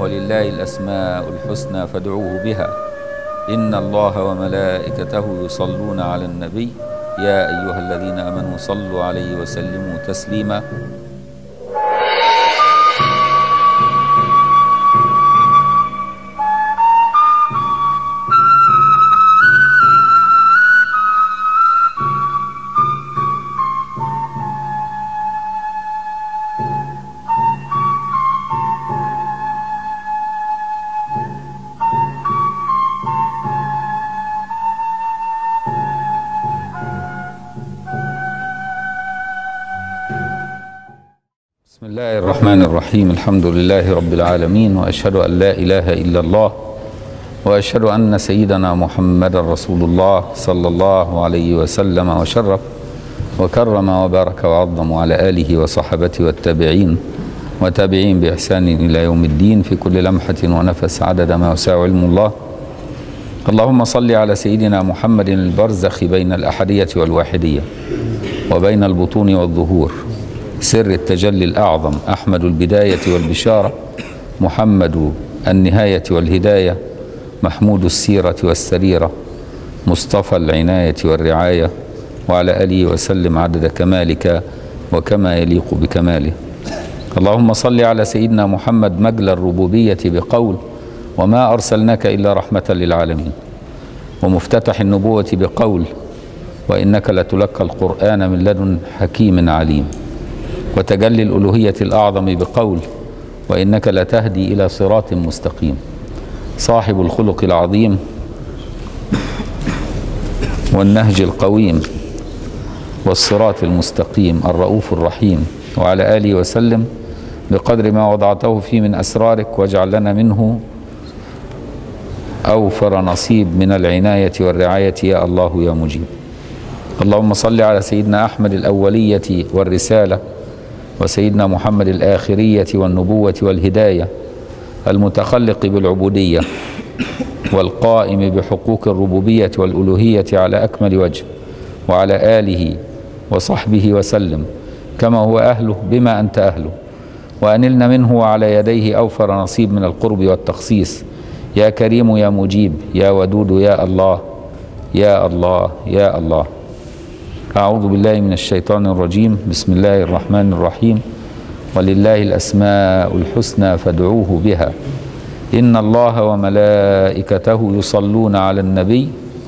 ولله الأسماء الحسنى فادعوه بها إن الله وملائكته يصلون على النبي يا أيها الذين آمنوا صلوا عليه وسلموا تسليما بسم الله الرحمن الرحيم الحمد لله رب العالمين واشهد ان لا اله الا الله واشهد ان سيدنا محمدا رسول الله صلى الله عليه وسلم وشرف وكرم وبارك وعظم على اله وصحبته والتابعين وتابعين باحسان الى يوم الدين في كل لمحه ونفس عدد ما وسع علم الله اللهم صل على سيدنا محمد البرزخ بين الاحديه والواحديه وبين البطون والظهور سر التجلي الأعظم أحمد البداية والبشارة محمد النهاية والهداية محمود السيرة والسريرة مصطفى العناية والرعاية وعلى آله وسلم عدد كمالك وكما يليق بكماله اللهم صل على سيدنا محمد مجلى الربوبية بقول وما أرسلناك إلا رحمة للعالمين ومفتتح النبوة بقول وإنك لتلقى القرآن من لدن حكيم عليم وتجلي الألوهية الأعظم بقول وإنك لتهدي إلى صراط مستقيم صاحب الخلق العظيم والنهج القويم والصراط المستقيم الرؤوف الرحيم وعلى آله وسلم بقدر ما وضعته فيه من أسرارك واجعل لنا منه أوفر نصيب من العناية والرعاية يا الله يا مجيب اللهم صل على سيدنا أحمد الأولية والرسالة وسيدنا محمد الآخرية والنبوة والهداية المتخلق بالعبودية والقائم بحقوق الربوبية والألوهية على أكمل وجه وعلى آله وصحبه وسلم كما هو أهله بما أنت أهله وأنلنا منه وعلى يديه أوفر نصيب من القرب والتخصيص يا كريم يا مجيب يا ودود يا الله يا الله يا الله أعوذ بالله من الشيطان الرجيم بسم الله الرحمن الرحيم ولله الأسماء الحسنى فادعوه بها إن الله وملائكته يصلون على النبي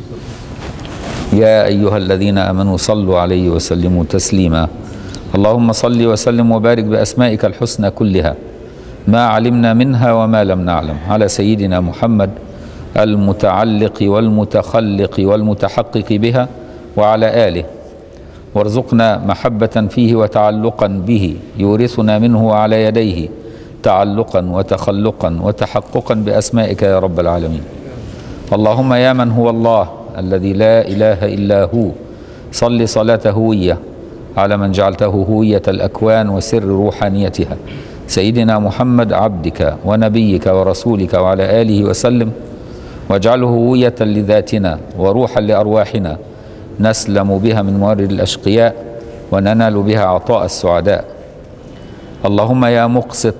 يا أيها الذين آمنوا صلوا عليه وسلموا تسليما اللهم صل وسلم وبارك بأسمائك الحسنى كلها ما علمنا منها وما لم نعلم على سيدنا محمد المتعلق والمتخلق والمتحقق بها وعلى آله وارزقنا محبة فيه وتعلقا به يورثنا منه وعلى يديه تعلقا وتخلقا وتحققا بأسمائك يا رب العالمين اللهم يا من هو الله الذي لا إله إلا هو صل صلاة هوية على من جعلته هوية الأكوان وسر روحانيتها سيدنا محمد عبدك ونبيك ورسولك وعلى آله وسلم واجعله هوية لذاتنا وروحا لأرواحنا نسلم بها من موارد الأشقياء وننال بها عطاء السعداء اللهم يا مقسط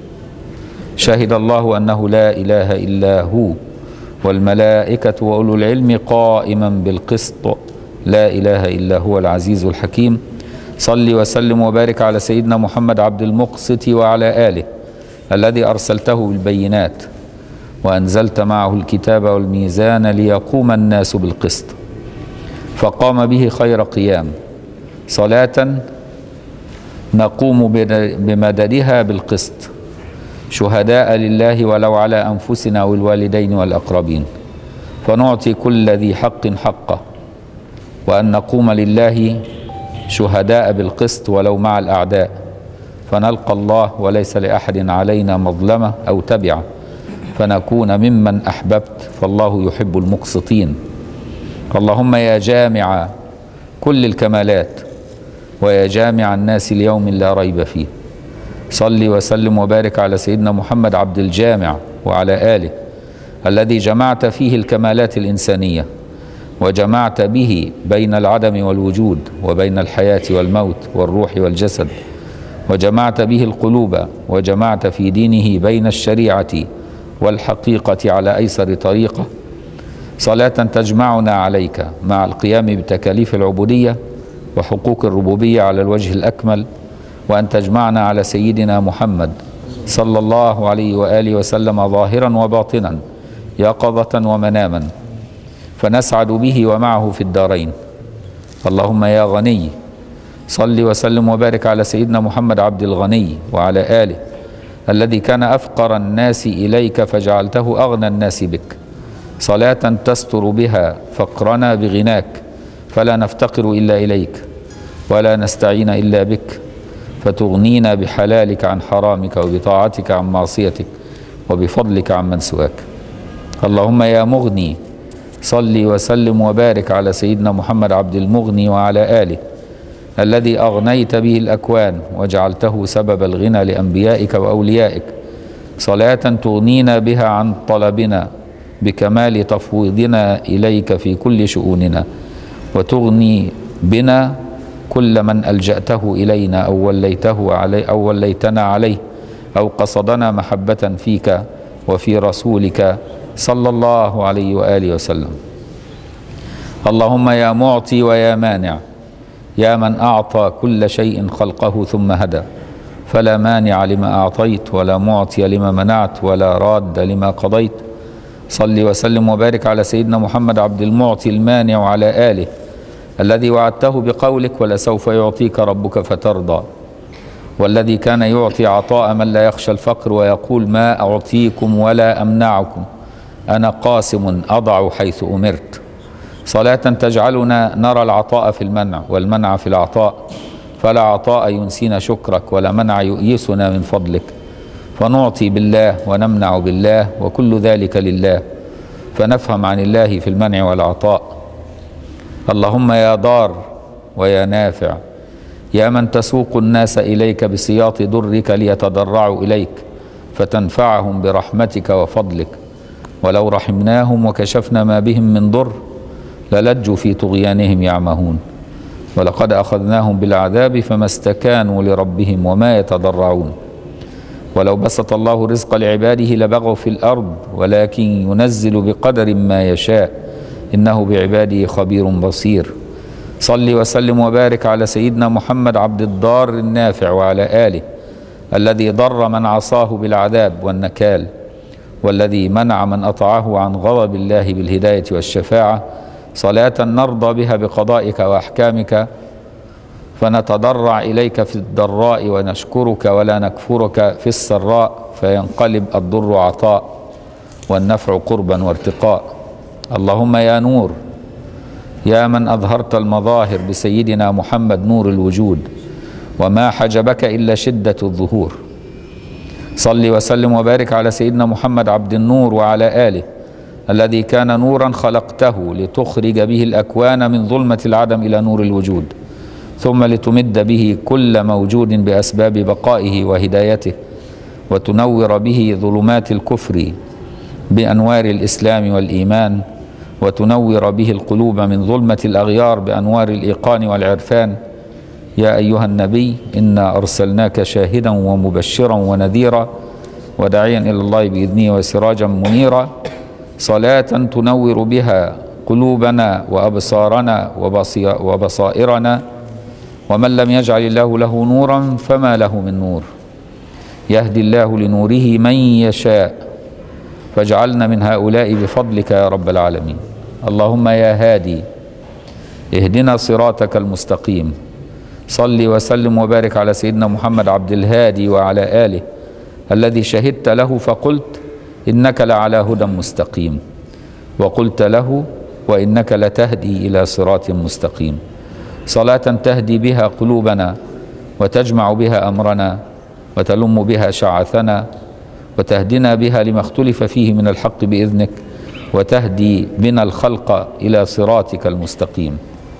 شهد الله أنه لا إله إلا هو والملائكة وأولو العلم قائما بالقسط لا إله إلا هو العزيز الحكيم صل وسلم وبارك على سيدنا محمد عبد المقسط وعلى آله الذي أرسلته بالبينات وأنزلت معه الكتاب والميزان ليقوم الناس بالقسط فقام به خير قيام صلاة نقوم بمددها بالقسط شهداء لله ولو على أنفسنا والوالدين والأقربين فنعطي كل ذي حق حقه وأن نقوم لله شهداء بالقسط ولو مع الأعداء فنلقى الله وليس لأحد علينا مظلمة أو تبعة فنكون ممن أحببت فالله يحب المقسطين اللهم يا جامع كل الكمالات ويا جامع الناس اليوم لا ريب فيه صل وسلم وبارك على سيدنا محمد عبد الجامع وعلى آله الذي جمعت فيه الكمالات الإنسانية وجمعت به بين العدم والوجود وبين الحياة والموت والروح والجسد وجمعت به القلوب وجمعت في دينه بين الشريعة والحقيقة على أيسر طريقة صلاة تجمعنا عليك مع القيام بتكاليف العبودية وحقوق الربوبية على الوجه الأكمل وأن تجمعنا على سيدنا محمد صلى الله عليه وآله وسلم ظاهرا وباطنا يقظة ومناما فنسعد به ومعه في الدارين اللهم يا غني صل وسلم وبارك على سيدنا محمد عبد الغني وعلى آله الذي كان أفقر الناس إليك فجعلته أغنى الناس بك صلاة تستر بها فقرنا بغناك فلا نفتقر إلا إليك ولا نستعين إلا بك فتغنينا بحلالك عن حرامك وبطاعتك عن معصيتك وبفضلك عن من سواك اللهم يا مغني صل وسلم وبارك على سيدنا محمد عبد المغني وعلى آله الذي أغنيت به الأكوان وجعلته سبب الغنى لأنبيائك وأوليائك صلاة تغنينا بها عن طلبنا بكمال تفويضنا إليك في كل شؤوننا وتغني بنا كل من ألجأته إلينا أو وليته علي أو وليتنا عليه أو قصدنا محبة فيك وفي رسولك صلى الله عليه وآله وسلم اللهم يا معطي ويا مانع يا من أعطى كل شيء خلقه ثم هدى فلا مانع لما أعطيت ولا معطي لما منعت ولا راد لما قضيت صل وسلم وبارك على سيدنا محمد عبد المعطي المانع وعلى آله الذي وعدته بقولك ولسوف يعطيك ربك فترضى والذي كان يعطي عطاء من لا يخشى الفقر ويقول ما أعطيكم ولا أمنعكم أنا قاسم أضع حيث أمرت صلاة تجعلنا نرى العطاء في المنع والمنع في العطاء فلا عطاء ينسينا شكرك ولا منع يؤيسنا من فضلك فنعطي بالله ونمنع بالله وكل ذلك لله فنفهم عن الله في المنع والعطاء اللهم يا ضار ويا نافع يا من تسوق الناس اليك بسياط درك ليتضرعوا اليك فتنفعهم برحمتك وفضلك ولو رحمناهم وكشفنا ما بهم من ضر للجوا في طغيانهم يعمهون ولقد اخذناهم بالعذاب فما استكانوا لربهم وما يتضرعون ولو بسط الله رزق لعباده لبغوا في الارض ولكن ينزل بقدر ما يشاء انه بعباده خبير بصير صل وسلم وبارك على سيدنا محمد عبد الضار النافع وعلى اله الذي ضر من عصاه بالعذاب والنكال والذي منع من اطاعه عن غضب الله بالهدايه والشفاعه صلاه نرضى بها بقضائك واحكامك فنتضرع اليك في الضراء ونشكرك ولا نكفرك في السراء فينقلب الضر عطاء والنفع قربا وارتقاء اللهم يا نور يا من اظهرت المظاهر بسيدنا محمد نور الوجود وما حجبك الا شده الظهور صل وسلم وبارك على سيدنا محمد عبد النور وعلى اله الذي كان نورا خلقته لتخرج به الاكوان من ظلمه العدم الى نور الوجود ثم لتمد به كل موجود باسباب بقائه وهدايته وتنور به ظلمات الكفر بانوار الاسلام والايمان وتنور به القلوب من ظلمه الاغيار بانوار الايقان والعرفان يا ايها النبي انا ارسلناك شاهدا ومبشرا ونذيرا وداعيا الى الله باذنه وسراجا منيرا صلاه تنور بها قلوبنا وابصارنا وبصائرنا ومن لم يجعل الله له نورا فما له من نور يهدي الله لنوره من يشاء فاجعلنا من هؤلاء بفضلك يا رب العالمين اللهم يا هادي اهدنا صراطك المستقيم صل وسلم وبارك على سيدنا محمد عبد الهادي وعلى اله الذي شهدت له فقلت انك لعلى هدى مستقيم وقلت له وانك لتهدي الى صراط مستقيم صلاه تهدي بها قلوبنا وتجمع بها امرنا وتلم بها شعثنا وتهدنا بها لما اختلف فيه من الحق باذنك وتهدي بنا الخلق الى صراطك المستقيم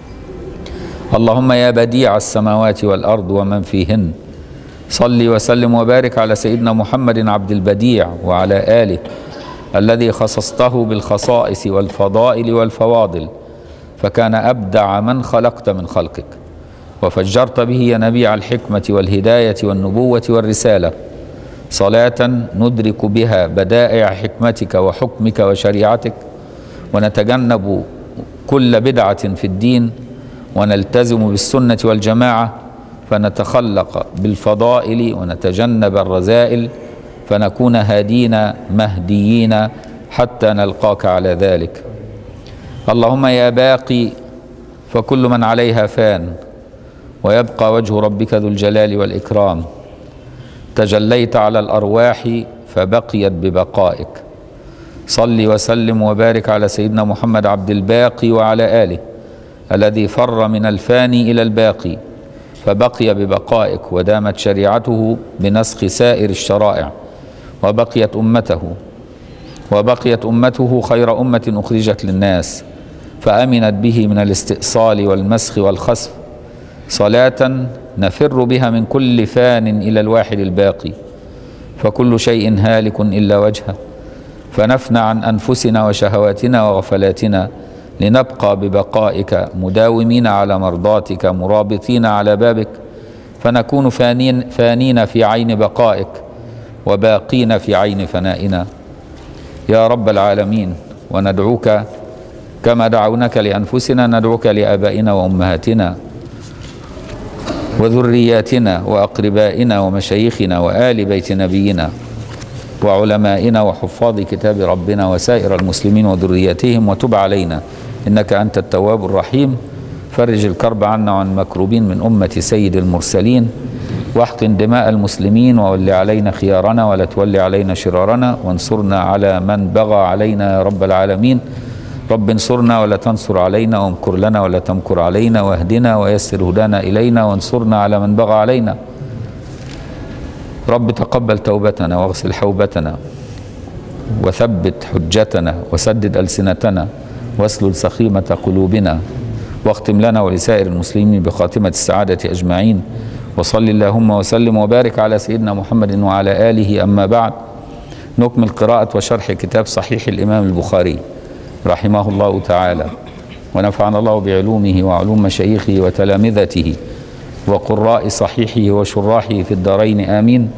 اللهم يا بديع السماوات والارض ومن فيهن صل وسلم وبارك على سيدنا محمد عبد البديع وعلى اله الذي خصصته بالخصائص والفضائل والفواضل فكان ابدع من خلقت من خلقك وفجرت به ينابيع الحكمة والهداية والنبوة والرسالة صلاة ندرك بها بدائع حكمتك وحكمك وشريعتك ونتجنب كل بدعة في الدين ونلتزم بالسنة والجماعة فنتخلق بالفضائل ونتجنب الرذائل فنكون هادين مهديين حتى نلقاك على ذلك اللهم يا باقي فكل من عليها فان ويبقى وجه ربك ذو الجلال والإكرام تجليت على الأرواح فبقيت ببقائك صل وسلم وبارك على سيدنا محمد عبد الباقي وعلى آله الذي فر من الفاني إلى الباقي فبقي ببقائك ودامت شريعته بنسخ سائر الشرائع وبقيت أمته وبقيت أمته خير أمة أخرجت للناس فأمنت به من الاستئصال والمسخ والخسف صلاة نفر بها من كل فان إلى الواحد الباقي فكل شيء هالك إلا وجهه فنفنى عن أنفسنا وشهواتنا وغفلاتنا لنبقى ببقائك مداومين على مرضاتك مرابطين على بابك فنكون فانين, فانين في عين بقائك وباقين في عين فنائنا يا رب العالمين وندعوك كما دعوناك لأنفسنا ندعوك لآبائنا وأمهاتنا وذرياتنا وأقربائنا ومشايخنا وآل بيت نبينا وعلمائنا وحفاظ كتاب ربنا وسائر المسلمين وذرياتهم وتب علينا إنك أنت التواب الرحيم فرج الكرب عنا وعن المكروبين من أمة سيد المرسلين واحقن دماء المسلمين وول علينا خيارنا ولا تولي علينا شرارنا وانصرنا على من بغى علينا يا رب العالمين رب انصرنا ولا تنصر علينا وامكر لنا ولا تمكر علينا واهدنا ويسر هدانا إلينا وانصرنا على من بغى علينا رب تقبل توبتنا واغسل حوبتنا وثبت حجتنا وسدد ألسنتنا واسلل سخيمة قلوبنا واختم لنا ولسائر المسلمين بخاتمة السعادة أجمعين وصل اللهم وسلم وبارك على سيدنا محمد وعلى آله أما بعد نكمل قراءة وشرح كتاب صحيح الإمام البخاري رحمه الله تعالى ونفعنا الله بعلومه وعلوم مشايخه وتلامذته وقراء صحيحه وشراحه في الدارين آمين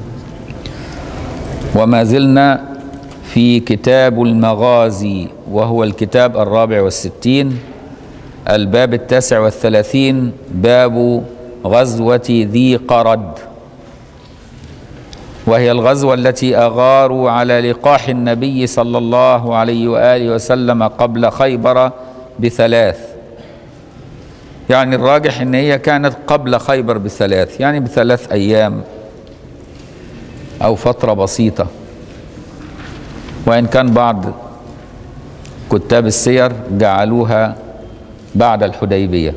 وما زلنا في كتاب المغازي وهو الكتاب الرابع والستين الباب التاسع والثلاثين باب غزوة ذي قرد وهي الغزوة التي أغاروا على لقاح النبي صلى الله عليه وآله وسلم قبل خيبر بثلاث يعني الراجح ان هي كانت قبل خيبر بثلاث يعني بثلاث ايام او فترة بسيطة وان كان بعض كتاب السير جعلوها بعد الحديبية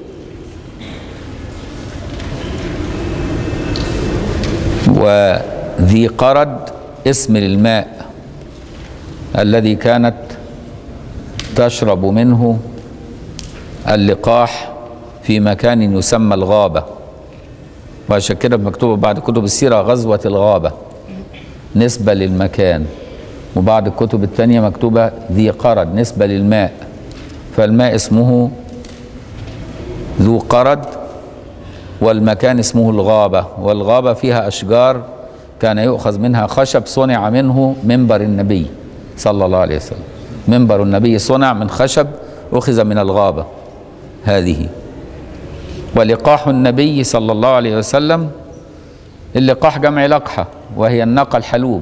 وذي قرد اسم للماء الذي كانت تشرب منه اللقاح في مكان يسمى الغابة وعشان كده مكتوبة بعد كتب السيرة غزوة الغابة نسبة للمكان وبعد الكتب الثانية مكتوبة ذي قرد نسبة للماء فالماء اسمه ذو قرد والمكان اسمه الغابة والغابة فيها أشجار كان يؤخذ منها خشب صنع منه منبر النبي صلى الله عليه وسلم منبر النبي صنع من خشب أخذ من الغابة هذه ولقاح النبي صلى الله عليه وسلم اللقاح جمع لقحة وهي الناقة الحلوب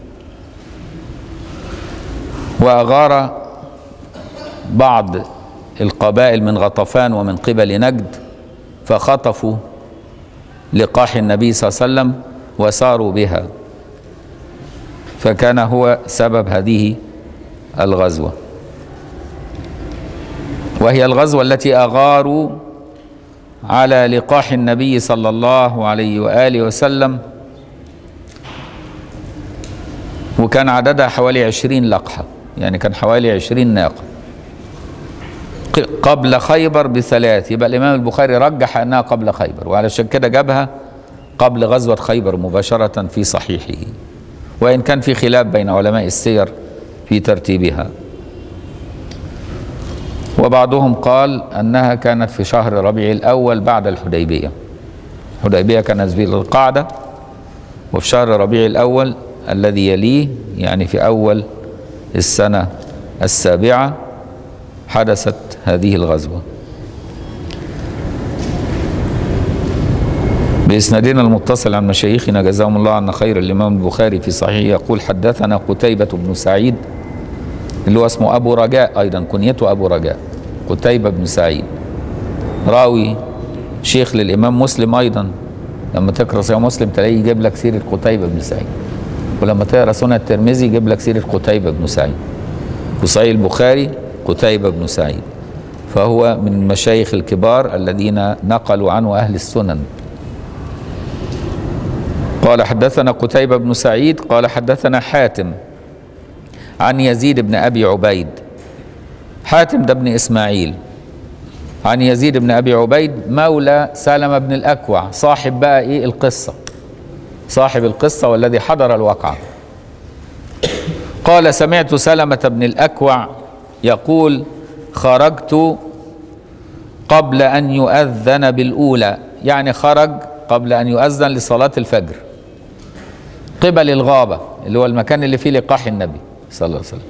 وأغار بعض القبائل من غطفان ومن قبل نجد فخطفوا لقاح النبي صلى الله عليه وسلم وساروا بها فكان هو سبب هذه الغزوه وهي الغزوه التي اغاروا على لقاح النبي صلى الله عليه واله وسلم وكان عددها حوالي عشرين لقحه يعني كان حوالي عشرين ناقه قبل خيبر بثلاث يبقى الامام البخاري رجح انها قبل خيبر وعلشان كده جابها قبل غزوه خيبر مباشره في صحيحه وان كان في خلاف بين علماء السير في ترتيبها وبعضهم قال أنها كانت في شهر ربيع الأول بعد الحديبية الحديبية كانت في القعدة وفي شهر ربيع الأول الذي يليه يعني في أول السنة السابعة حدثت هذه الغزوة بإسنادنا المتصل عن مشايخنا جزاهم الله عنا خير الإمام البخاري في صحيح يقول حدثنا قتيبة بن سعيد اللي هو اسمه أبو رجاء أيضا كنيته أبو رجاء قتيبة بن سعيد راوي شيخ للإمام مسلم أيضا لما تقرأ صحيح مسلم تلاقيه يجيب لك سيرة قتيبة بن سعيد ولما تقرأ سنة الترمذي يجيب لك سيرة قتيبة بن سعيد وصحيح البخاري قتيبة بن سعيد فهو من المشايخ الكبار الذين نقلوا عنه أهل السنن قال حدثنا قتيبة بن سعيد قال حدثنا حاتم عن يزيد بن أبي عبيد حاتم ده ابن إسماعيل عن يزيد بن أبي عبيد مولى سلمة بن الأكوع صاحب بقى إيه القصة صاحب القصة والذي حضر الواقعة قال سمعت سلمة بن الأكوع يقول خرجت قبل أن يؤذن بالأولى يعني خرج قبل أن يؤذن لصلاة الفجر قبل الغابة اللي هو المكان اللي فيه لقاح النبي صلى الله عليه وسلم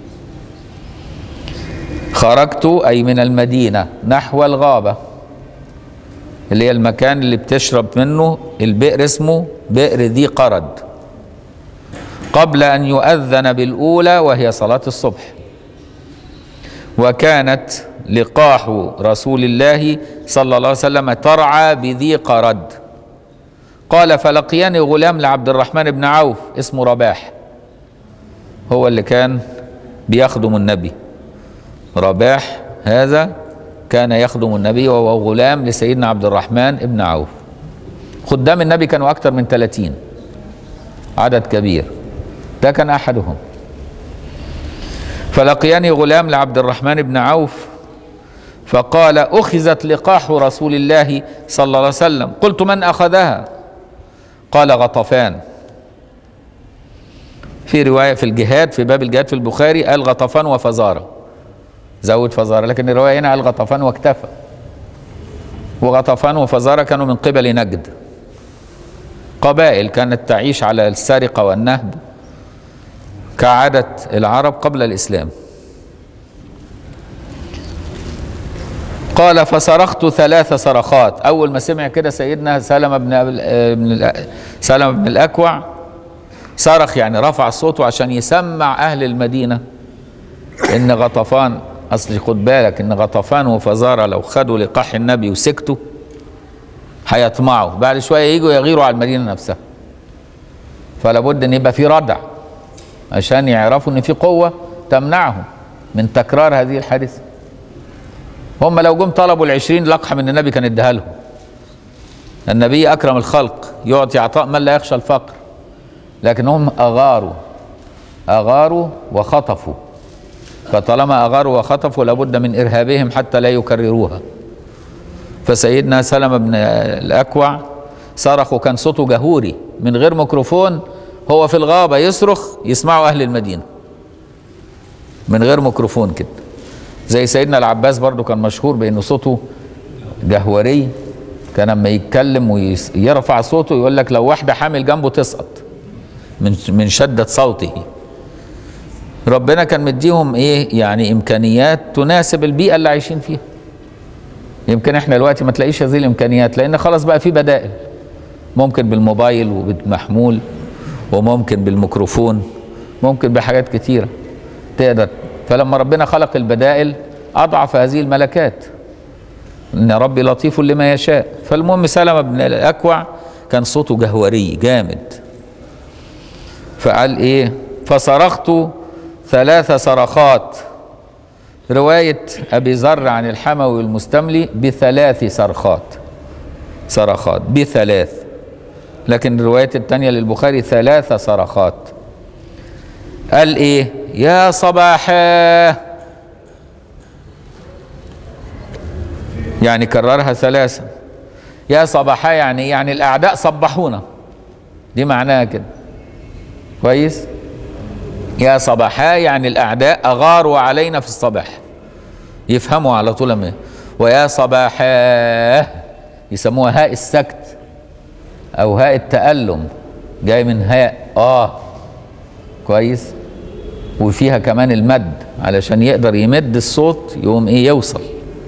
خرجت أي من المدينة نحو الغابة اللي هي المكان اللي بتشرب منه البئر اسمه بئر ذي قرد قبل أن يؤذن بالأولى وهي صلاة الصبح وكانت لقاح رسول الله صلى الله عليه وسلم ترعى بذي قرد قال فلقيني غلام لعبد الرحمن بن عوف اسمه رباح هو اللي كان بيخدم النبي رباح هذا كان يخدم النبي وهو غلام لسيدنا عبد الرحمن بن عوف خدام النبي كانوا أكثر من 30 عدد كبير ده كان أحدهم فلقيني غلام لعبد الرحمن بن عوف فقال أخذت لقاح رسول الله صلى الله عليه وسلم قلت من أخذها قال غطفان في رواية في الجهاد في باب الجهاد في البخاري قال غطفان وفزارة زود فزارة لكن الرواية هنا قال غطفان واكتفى وغطفان وفزارة كانوا من قبل نجد قبائل كانت تعيش على السرقة والنهب كعادة العرب قبل الإسلام قال فصرخت ثلاث صرخات أول ما سمع كده سيدنا سلمة بن بن سلمة بن الأكوع صرخ يعني رفع صوته عشان يسمع أهل المدينة إن غطفان أصل خد بالك إن غطفان وفزارة لو خدوا لقاح النبي وسكتوا هيطمعوا بعد شوية يجوا يغيروا على المدينة نفسها فلا بد إن يبقى في ردع عشان يعرفوا إن في قوة تمنعهم من تكرار هذه الحادثة هم لو جم طلبوا العشرين لقحة من النبي كان اداها لهم النبي أكرم الخلق يعطي عطاء من لا يخشى الفقر لكن هم أغاروا أغاروا وخطفوا فطالما أغاروا وخطفوا لابد من إرهابهم حتى لا يكرروها فسيدنا سلمة بن الأكوع صرخ وكان صوته جهوري من غير ميكروفون هو في الغابة يصرخ يسمعوا أهل المدينة من غير ميكروفون كده زي سيدنا العباس برضو كان مشهور بأنه صوته جهوري كان لما يتكلم ويرفع صوته يقول لك لو واحدة حامل جنبه تسقط من من شدة صوته ربنا كان مديهم ايه يعني امكانيات تناسب البيئة اللي عايشين فيها يمكن احنا دلوقتي ما تلاقيش هذه الامكانيات لان خلاص بقى في بدائل ممكن بالموبايل وبالمحمول وممكن بالميكروفون ممكن بحاجات كتيرة تقدر فلما ربنا خلق البدائل أضعف هذه الملكات إن ربي لطيف لما يشاء فالمهم سلمة بن الأكوع كان صوته جهوري جامد فقال إيه فصرخت ثلاث صرخات رواية أبي ذر عن الحموي المستملي بثلاث صرخات صرخات بثلاث لكن الرواية الثانية للبخاري ثلاث صرخات قال ايه يا صباحا يعني كررها ثلاثة يا صباحا يعني يعني الأعداء صبحونا دي معناها كده كويس يا صباحا يعني الأعداء أغاروا علينا في الصباح يفهموا على طول لما ويا صباحاه يسموها هاء السكت او هاء التألم جاي من هاء اه كويس وفيها كمان المد علشان يقدر يمد الصوت يقوم ايه يوصل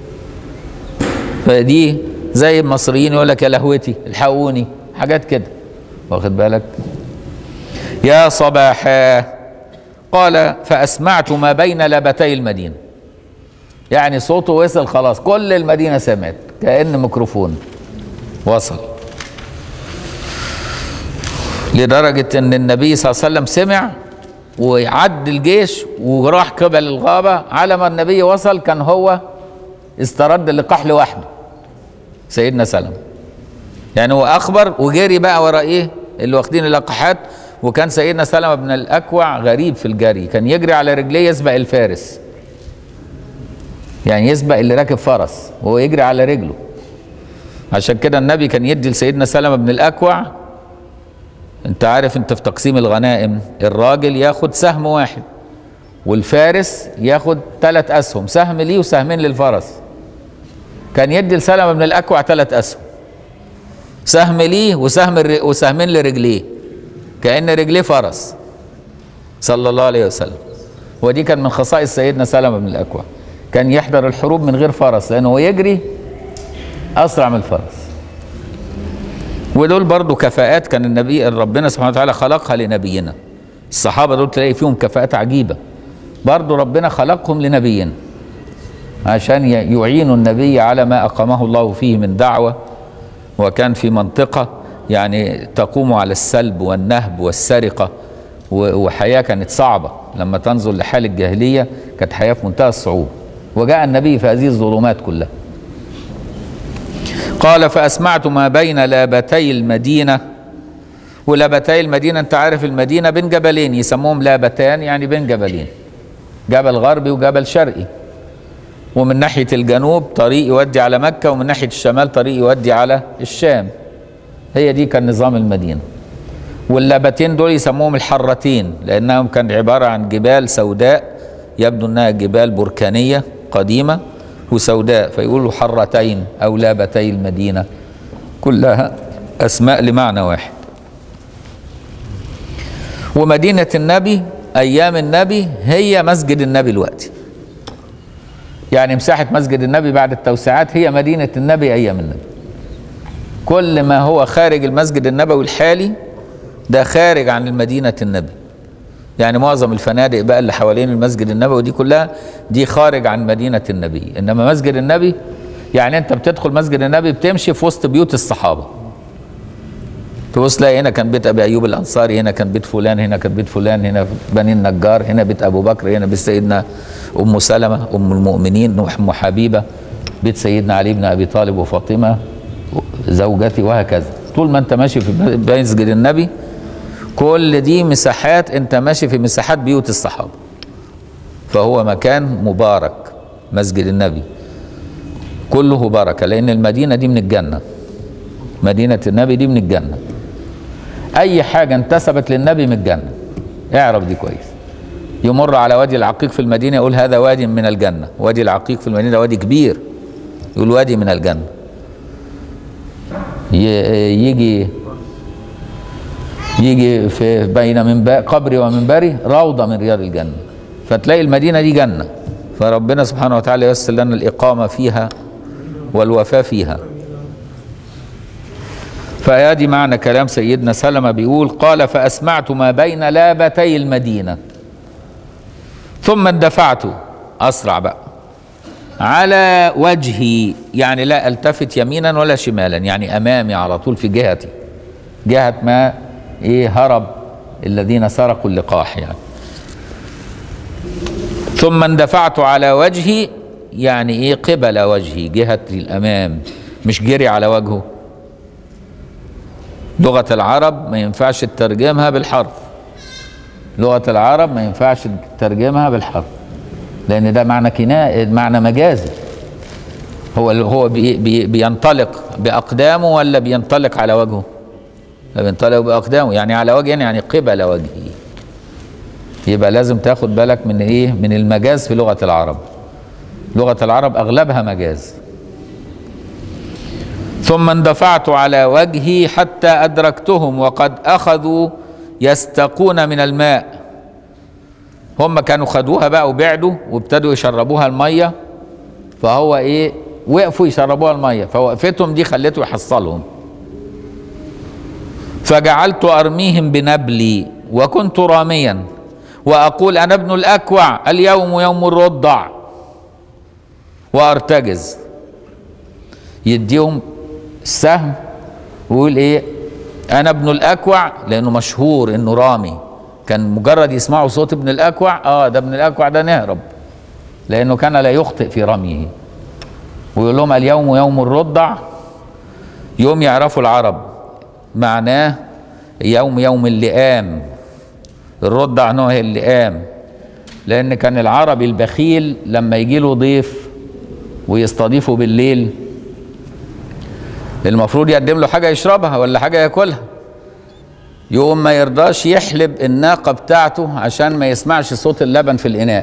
فدي زي المصريين يقول لك يا لهوتي الحقوني حاجات كده واخد بالك يا صباحا قال فأسمعت ما بين لبتي المدينة يعني صوته وصل خلاص كل المدينة سمعت كأن ميكروفون وصل لدرجة ان النبي صلى الله عليه وسلم سمع وعد الجيش وراح قبل الغابة على ما النبي وصل كان هو استرد اللقاح لوحده سيدنا سلم يعني هو اخبر وجري بقى ورا ايه اللي واخدين اللقاحات وكان سيدنا سلمة بن الاكوع غريب في الجري كان يجري على رجليه يسبق الفارس يعني يسبق اللي راكب فرس وهو يجري على رجله عشان كده النبي كان يدي لسيدنا سلمة بن الاكوع انت عارف انت في تقسيم الغنائم الراجل ياخد سهم واحد والفارس ياخد ثلاث اسهم سهم ليه وسهمين للفرس كان يدي لسلمة بن الاكوع ثلاث اسهم سهم ليه وسهم الر- وسهمين لرجليه كأن رجليه فرس صلى الله عليه وسلم ودي كان من خصائص سيدنا سلمة بن الأكوع كان يحضر الحروب من غير فرس لأنه هو يجري أسرع من الفرس ودول برضو كفاءات كان النبي ربنا سبحانه وتعالى خلقها لنبينا الصحابة دول تلاقي فيهم كفاءات عجيبة برضو ربنا خلقهم لنبينا عشان ي- يعينوا النبي على ما أقامه الله فيه من دعوة وكان في منطقة يعني تقوم على السلب والنهب والسرقة و- وحياة كانت صعبة لما تنظر لحال الجاهلية كانت حياة في منتهى الصعوبة وجاء النبي في هذه الظلمات كلها قال فأسمعت ما بين لابتي المدينة ولابتي المدينة أنت عارف المدينة بين جبلين يسموهم لابتان يعني بين جبلين جبل غربي وجبل شرقي ومن ناحية الجنوب طريق يودي على مكة ومن ناحية الشمال طريق يودي على الشام هي دي كان نظام المدينة واللابتين دول يسموهم الحرتين لأنهم كان عبارة عن جبال سوداء يبدو أنها جبال بركانية قديمة وسوداء فيقولوا حرتين أو لابتي المدينة كلها أسماء لمعنى واحد ومدينة النبي أيام النبي هي مسجد النبي الوقتي يعني مساحة مسجد النبي بعد التوسعات هي مدينة النبي أيام النبي كل ما هو خارج المسجد النبوي الحالي ده خارج عن المدينة النبي يعني معظم الفنادق بقى اللي حوالين المسجد النبوي دي كلها دي خارج عن مدينة النبي إنما مسجد النبي يعني أنت بتدخل مسجد النبي بتمشي في وسط بيوت الصحابة تبص تلاقي هنا كان بيت ابي ايوب الانصاري هنا كان بيت فلان هنا كان بيت فلان هنا بني النجار هنا بيت ابو بكر هنا بيت سيدنا ام سلمه ام المؤمنين ام حبيبه بيت سيدنا علي بن ابي طالب وفاطمه زوجتي وهكذا طول ما انت ماشي في مسجد النبي كل دي مساحات انت ماشي في مساحات بيوت الصحابه فهو مكان مبارك مسجد النبي كله بركه لان المدينه دي من الجنه مدينه النبي دي من الجنه اي حاجه انتسبت للنبي من الجنه اعرف دي كويس يمر على وادي العقيق في المدينه يقول هذا وادي من الجنه وادي العقيق في المدينه ده وادي كبير يقول وادي من الجنه ي- يجي يجي في بين من قبري ومنبري روضه من رياض الجنه فتلاقي المدينه دي جنه فربنا سبحانه وتعالى ييسر لنا الاقامه فيها والوفاه فيها فادي معنى كلام سيدنا سلمة بيقول قال فأسمعت ما بين لابتي المدينة ثم اندفعت أسرع بقى على وجهي يعني لا التفت يمينا ولا شمالا يعني أمامي على طول في جهتي جهة ما إيه هرب الذين سرقوا اللقاح يعني ثم اندفعت على وجهي يعني إيه قبل وجهي جهة الأمام مش جري على وجهه لغة العرب ما ينفعش تترجمها بالحرف لغة العرب ما ينفعش تترجمها بالحرف لأن ده معنى كناء معنى مجازي هو هو بي بي بينطلق بأقدامه ولا بينطلق على وجهه؟ لا بينطلق بأقدامه يعني على وجهه يعني قبل وجهه يبقى لازم تاخد بالك من ايه؟ من المجاز في لغة العرب لغة العرب أغلبها مجاز ثم اندفعت على وجهي حتى أدركتهم وقد أخذوا يستقون من الماء هم كانوا خدوها بقى وبعدوا وابتدوا يشربوها المية فهو ايه وقفوا يشربوها المية فوقفتهم دي خلته يحصلهم فجعلت أرميهم بنبلي وكنت راميا وأقول أنا ابن الأكوع اليوم يوم الرضع وأرتجز يديهم السهم ويقول إيه أنا ابن الأكوع لأنه مشهور إنه رامي كان مجرد يسمعوا صوت ابن الأكوع آه ده ابن الأكوع ده نهرب لأنه كان لا يخطئ في رميه ويقول لهم اليوم يوم الرضع يوم يعرفوا العرب معناه يوم يوم اللئام الرضع نوع اللئام لان كان العربي البخيل لما يجي له ضيف ويستضيفه بالليل المفروض يقدم له حاجه يشربها ولا حاجه ياكلها يقوم ما يرضاش يحلب الناقه بتاعته عشان ما يسمعش صوت اللبن في الاناء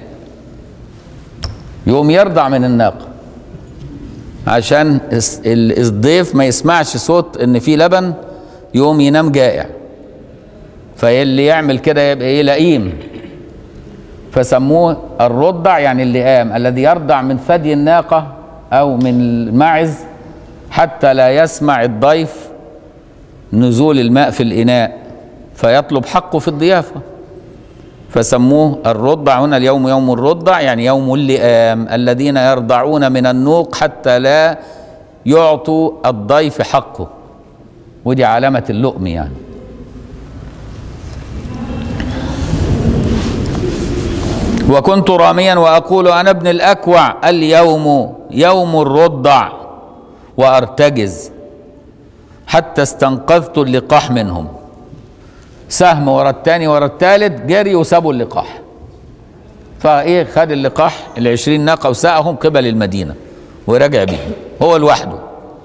يقوم يرضع من الناقه عشان الضيف ما يسمعش صوت ان في لبن يقوم ينام جائع فاللي يعمل كده يبقى ايه لئيم فسموه الرضع يعني اللئام الذي يرضع من ثدي الناقة أو من الماعز حتى لا يسمع الضيف نزول الماء في الإناء فيطلب حقه في الضيافة فسموه الرضع هنا اليوم يوم الرضع يعني يوم اللئام الذين يرضعون من النوق حتى لا يعطوا الضيف حقه ودي علامة اللؤم يعني وكنت راميا واقول انا ابن الاكوع اليوم يوم الرضع وارتجز حتى استنقذت اللقاح منهم سهم ورا الثاني ورا الثالث جري وسابوا اللقاح فايه خد اللقاح العشرين ناقه وساقهم قبل المدينه ورجع بيهم هو لوحده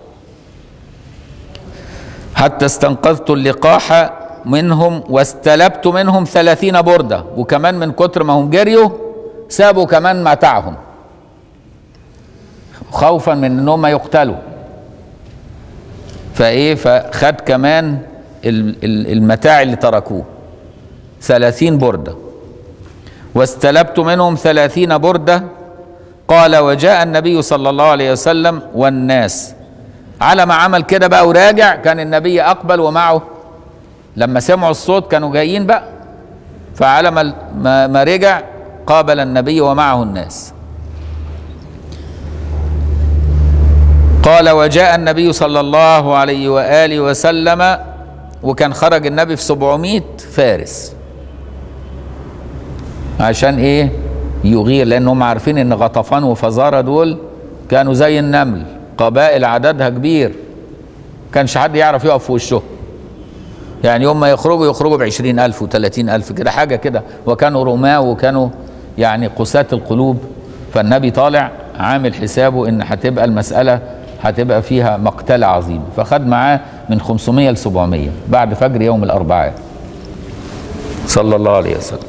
حتى استنقذت اللقاح منهم واستلبت منهم ثلاثين بردة وكمان من كتر ما هم جريوا سابوا كمان متاعهم خوفا من انهم يقتلوا فايه فخد كمان المتاع اللي تركوه ثلاثين بردة واستلبت منهم ثلاثين بردة قال وجاء النبي صلى الله عليه وسلم والناس على ما عمل كده بقى وراجع كان النبي اقبل ومعه لما سمعوا الصوت كانوا جايين بقى فعلى ما ما رجع قابل النبي ومعه الناس قال وجاء النبي صلى الله عليه وآله وسلم وكان خرج النبي في 700 فارس عشان ايه يغير لانهم عارفين ان غطفان وفزارة دول كانوا زي النمل قبائل عددها كبير كانش حد يعرف يقف في وشهم يعني يوم ما يخرجوا يخرجوا بعشرين ألف وثلاثين ألف كده حاجة كده وكانوا رماة وكانوا يعني قساة القلوب فالنبي طالع عامل حسابه ان هتبقى المسألة هتبقى فيها مقتلة عظيمة فخد معاه من 500 ل 700 بعد فجر يوم الأربعاء صلى الله عليه وسلم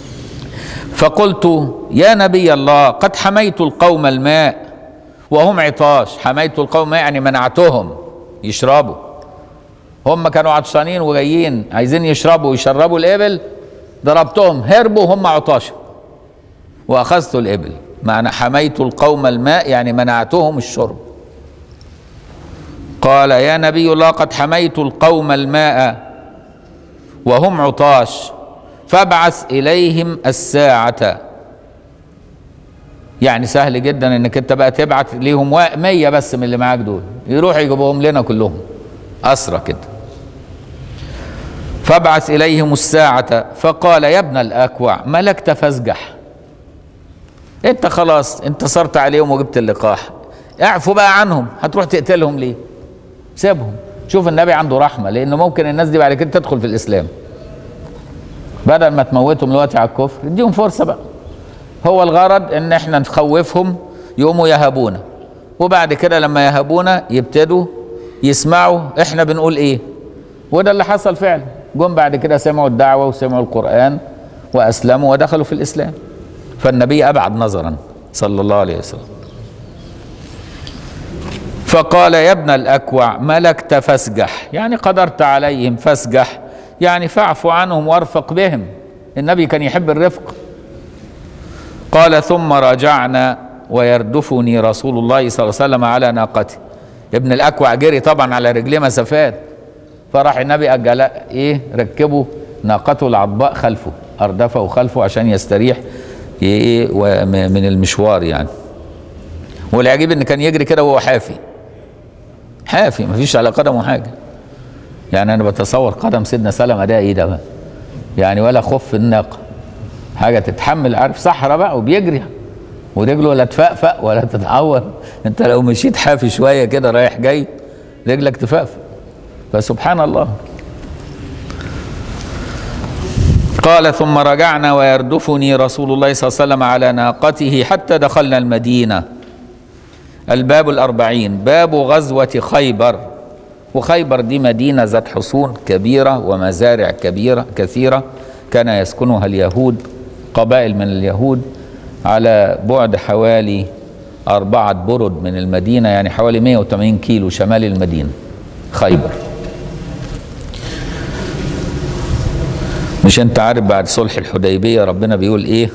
فقلت يا نبي الله قد حميت القوم الماء وهم عطاش حميت القوم يعني منعتهم يشربوا هم كانوا عطشانين وجايين عايزين يشربوا ويشربوا الإبل ضربتهم هربوا وهم عطاش وأخذت الإبل معنى حميت القوم الماء يعني منعتهم الشرب قال يا نبي الله قد حميت القوم الماء وهم عطاش فابعث إليهم الساعة يعني سهل جدا انك انت بقى تبعت ليهم مية بس من اللي معاك دول يروح يجيبهم لنا كلهم أسرى كده فابعث إليهم الساعة فقال يا ابن الأكوع ملكت فازجح انت خلاص انتصرت عليهم وجبت اللقاح اعفوا بقى عنهم هتروح تقتلهم ليه سيبهم شوف النبي عنده رحمة لأنه ممكن الناس دي بعد كده تدخل في الإسلام بدل ما تموتهم دلوقتي على الكفر اديهم فرصة بقى هو الغرض ان احنا نخوفهم يقوموا يهابونا وبعد كده لما يهابونا يبتدوا يسمعوا احنا بنقول ايه وده اللي حصل فعلا جم بعد كده سمعوا الدعوة وسمعوا القرآن وأسلموا ودخلوا في الإسلام فالنبي أبعد نظرا صلى الله عليه وسلم فقال يا ابن الأكوع ملكت فاسجح يعني قدرت عليهم فاسجح يعني فاعف عنهم وارفق بهم النبي كان يحب الرفق قال ثم رجعنا ويردفني رسول الله صلى الله عليه وسلم على ناقته ابن الأكوع جري طبعا على رجليه مسافات فراح النبي أجل إيه ركبه ناقته العضباء خلفه أردفه خلفه عشان يستريح إيه من المشوار يعني والعجيب إن كان يجري كده وهو حافي حافي مفيش على قدمه حاجة يعني أنا بتصور قدم سيدنا سلمة ده إيه ده بقى يعني ولا خف الناقة حاجة تتحمل عارف صحراء بقى وبيجري ورجله ولا تفقفق ولا تتعور انت لو مشيت حافي شوية كده رايح جاي رجلك تفقفق فسبحان الله قال ثم رجعنا ويردفني رسول الله صلى الله عليه وسلم على ناقته حتى دخلنا المدينة الباب الأربعين باب غزوة خيبر وخيبر دي مدينة ذات حصون كبيرة ومزارع كبيرة كثيرة كان يسكنها اليهود قبائل من اليهود على بعد حوالي أربعة برد من المدينة يعني حوالي 180 كيلو شمال المدينة خيبر مش انت عارف بعد صلح الحديبية ربنا بيقول ايه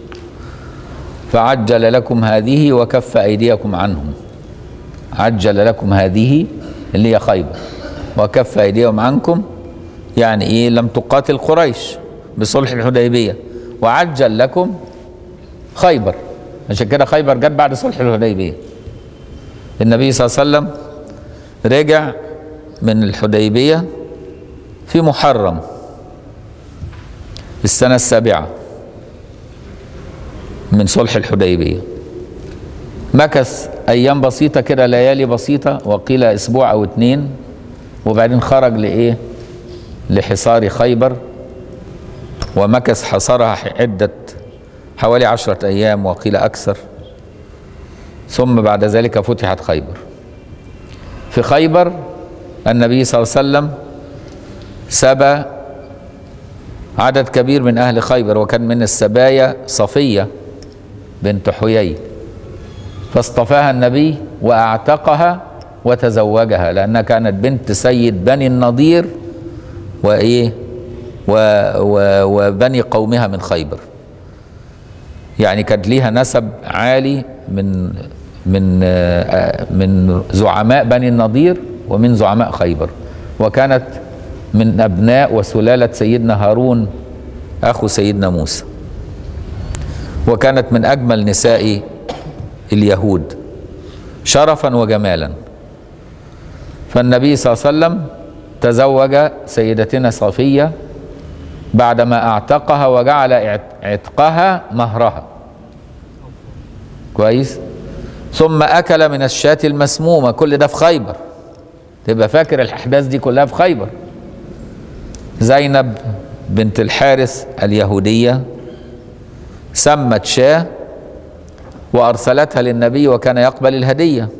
فعجل لكم هذه وكف أيديكم عنهم عجل لكم هذه اللي هي خيبر وكف أيديهم عنكم يعني ايه لم تقاتل قريش بصلح الحديبية وعجل لكم خيبر عشان كده خيبر جت بعد صلح الحديبية النبي صلى الله عليه وسلم رجع من الحديبية في محرم السنة السابعة من صلح الحديبية مكث أيام بسيطة كده ليالي بسيطة وقيل أسبوع أو اتنين وبعدين خرج لإيه لحصار خيبر ومكث حصرها عدة حوالي عشرة أيام وقيل أكثر ثم بعد ذلك فتحت خيبر في خيبر النبي صلى الله عليه وسلم سبى عدد كبير من أهل خيبر وكان من السبايا صفية بنت حيي فاصطفاها النبي وأعتقها وتزوجها لأنها كانت بنت سيد بني النضير وإيه و و وبني قومها من خيبر يعني كانت ليها نسب عالي من من من زعماء بني النضير ومن زعماء خيبر وكانت من ابناء وسلاله سيدنا هارون اخو سيدنا موسى وكانت من اجمل نساء اليهود شرفا وجمالا فالنبي صلى الله عليه وسلم تزوج سيدتنا صفيه بعدما اعتقها وجعل عتقها مهرها كويس ثم اكل من الشاة المسمومه كل ده في خيبر تبقى فاكر الاحداث دي كلها في خيبر زينب بنت الحارث اليهوديه سمت شاه وارسلتها للنبي وكان يقبل الهديه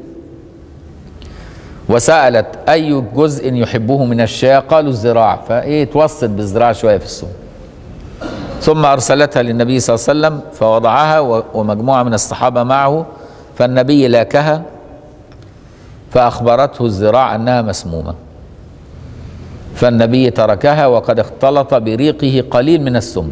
وسالت اي جزء يحبه من الشاه قالوا الذراع فايه توسط بالذراع شويه في السم ثم ارسلتها للنبي صلى الله عليه وسلم فوضعها ومجموعه من الصحابه معه فالنبي لاكها فاخبرته الذراع انها مسمومه فالنبي تركها وقد اختلط بريقه قليل من السم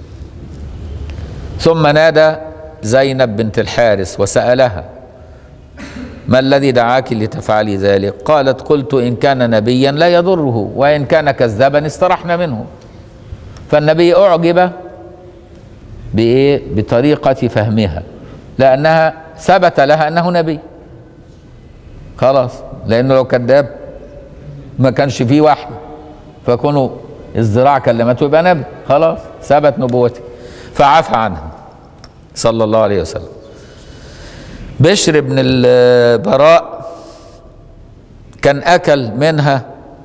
ثم نادى زينب بنت الحارث وسالها ما الذي دعاك لتفعلي ذلك قالت قلت ان كان نبيا لا يضره وان كان كذابا استرحنا منه فالنبي اعجب بايه بطريقه فهمها لانها ثبت لها انه نبي خلاص لانه لو كذاب ما كانش فيه وحي فكونه الزراع كلمته يبقى نبي خلاص ثبت نبوته فعفى عنها صلى الله عليه وسلم بشر بن البراء كان اكل منها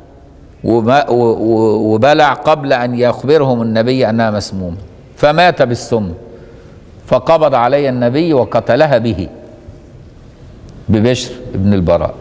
وبلع قبل ان يخبرهم النبي انها مسمومه فمات بالسم فقبض علي النبي وقتلها به ببشر بن البراء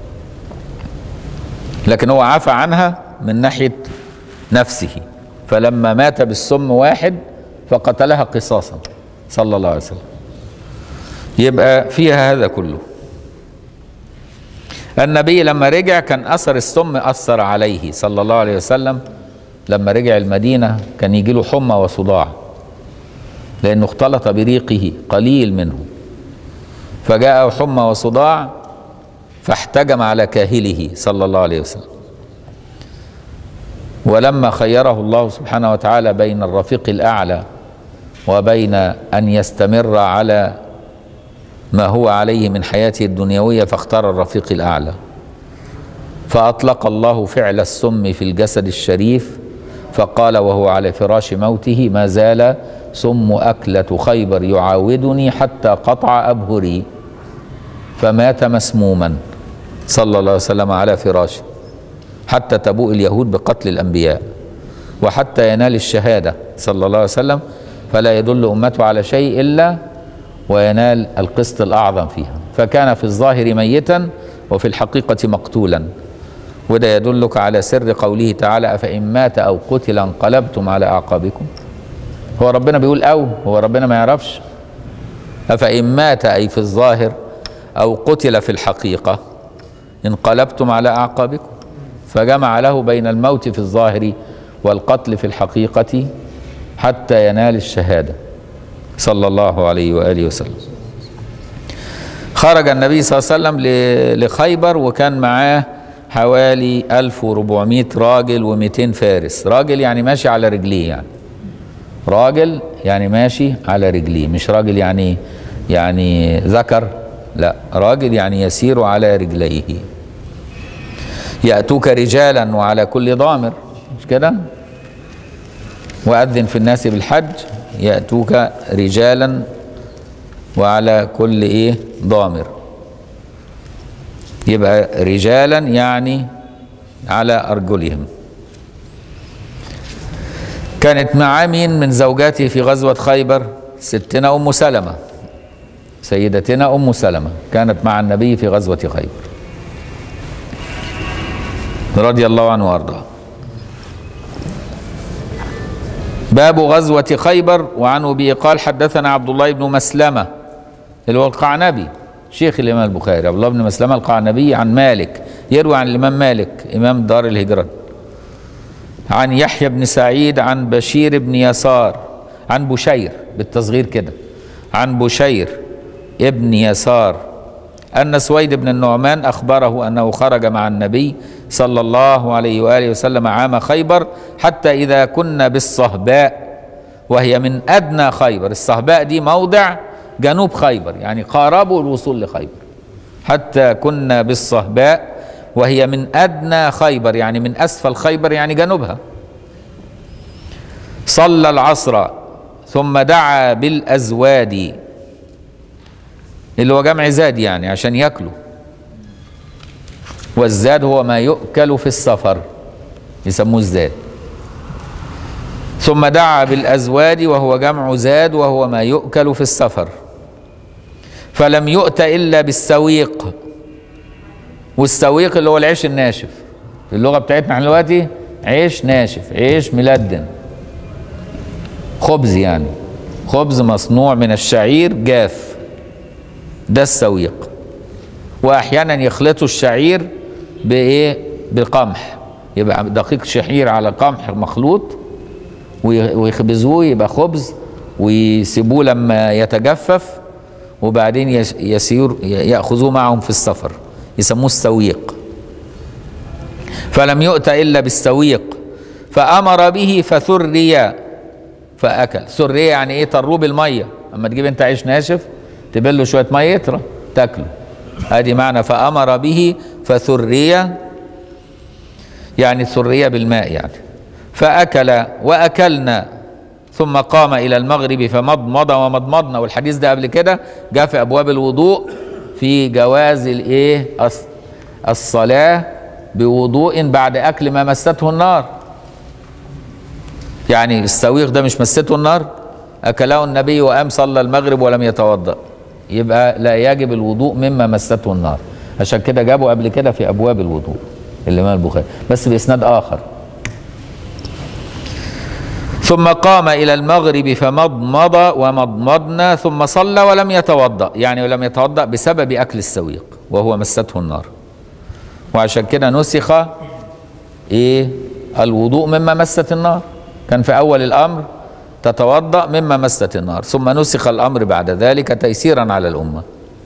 لكن هو عفى عنها من ناحيه نفسه فلما مات بالسم واحد فقتلها قصاصا صلى الله عليه وسلم يبقى فيها هذا كله النبي لما رجع كان اثر السم اثر عليه صلى الله عليه وسلم لما رجع المدينه كان يجي له حمى وصداع لانه اختلط بريقه قليل منه فجاءه حمى وصداع فاحتجم على كاهله صلى الله عليه وسلم ولما خيره الله سبحانه وتعالى بين الرفيق الاعلى وبين ان يستمر على ما هو عليه من حياته الدنيويه فاختار الرفيق الاعلى فاطلق الله فعل السم في الجسد الشريف فقال وهو على فراش موته ما زال سم اكله خيبر يعاودني حتى قطع ابهري فمات مسموما صلى الله عليه وسلم على فراشه حتى تبوء اليهود بقتل الانبياء وحتى ينال الشهاده صلى الله عليه وسلم فلا يدل امته على شيء الا وينال القسط الاعظم فيها فكان في الظاهر ميتا وفي الحقيقه مقتولا وده يدلك على سر قوله تعالى افان مات او قتل انقلبتم على اعقابكم هو ربنا بيقول او هو ربنا ما يعرفش افان مات اي في الظاهر او قتل في الحقيقه انقلبتم على اعقابكم فجمع له بين الموت في الظاهر والقتل في الحقيقه حتى ينال الشهاده صلى الله عليه واله وسلم خرج النبي صلى الله عليه وسلم ل- لخيبر وكان معاه حوالي 1400 راجل و200 فارس راجل يعني ماشي على رجليه يعني راجل يعني ماشي على رجليه مش راجل يعني يعني ذكر لا راجل يعني يسير على رجليه يأتوك رجالا وعلى كل ضامر مش كده وأذن في الناس بالحج يأتوك رجالا وعلى كل ايه ضامر يبقى رجالا يعني على أرجلهم كانت معاه مين من زوجاته في غزوة خيبر ستنا أم سلمة سيدتنا أم سلمة كانت مع النبي في غزوة خيبر رضي الله عنه وارضاه باب غزوة خيبر وعن أبي قال حدثنا عبد الله بن مسلمة اللي هو القعنبي شيخ الإمام البخاري عبد الله بن مسلمة القعنبي عن مالك يروي عن الإمام مالك إمام دار الهجرة عن يحيى بن سعيد عن بشير بن يسار عن بشير بالتصغير كده عن بشير ابن يسار أن سويد بن النعمان أخبره أنه خرج مع النبي صلى الله عليه وآله وسلم عام خيبر حتى إذا كنا بالصهباء وهي من أدنى خيبر الصهباء دي موضع جنوب خيبر يعني قاربوا الوصول لخيبر حتى كنا بالصهباء وهي من أدنى خيبر يعني من أسفل خيبر يعني جنوبها صلى العصر ثم دعا بالأزواد اللي هو جمع زاد يعني عشان ياكلوا والزاد هو ما يؤكل في السفر يسموه الزاد ثم دعا بالأزواد وهو جمع زاد وهو ما يؤكل في السفر فلم يؤت إلا بالسويق والسويق اللي هو العيش الناشف في اللغة بتاعتنا احنا دلوقتي عيش ناشف عيش ملدن خبز يعني خبز مصنوع من الشعير جاف ده السويق واحيانا يخلطوا الشعير بايه بقمح يبقى دقيق شعير على قمح مخلوط ويخبزوه يبقى خبز ويسيبوه لما يتجفف وبعدين يسير ياخذوه معهم في السفر يسموه السويق فلم يؤت الا بالسويق فامر به فثري فاكل ثري يعني ايه طروه بالميه اما تجيب انت عيش ناشف تبله شويه ميه يطرى تاكله ادي معنى فامر به فثري يعني ثري بالماء يعني فاكل واكلنا ثم قام الى المغرب فمضمض ومضمضنا والحديث ده قبل كده جاء في ابواب الوضوء في جواز الايه الصلاه بوضوء بعد اكل ما مسته النار يعني السويق ده مش مسته النار اكله النبي وقام صلى المغرب ولم يتوضا يبقى لا يجب الوضوء مما مسته النار عشان كده جابوا قبل كده في ابواب الوضوء الامام البخاري بس باسناد اخر ثم قام الى المغرب فمضمض ومضمضنا ثم صلى ولم يتوضا يعني ولم يتوضا بسبب اكل السويق وهو مسته النار وعشان كده نسخ ايه الوضوء مما مست النار كان في اول الامر تتوضا مما مست النار ثم نسخ الامر بعد ذلك تيسيرا على الامه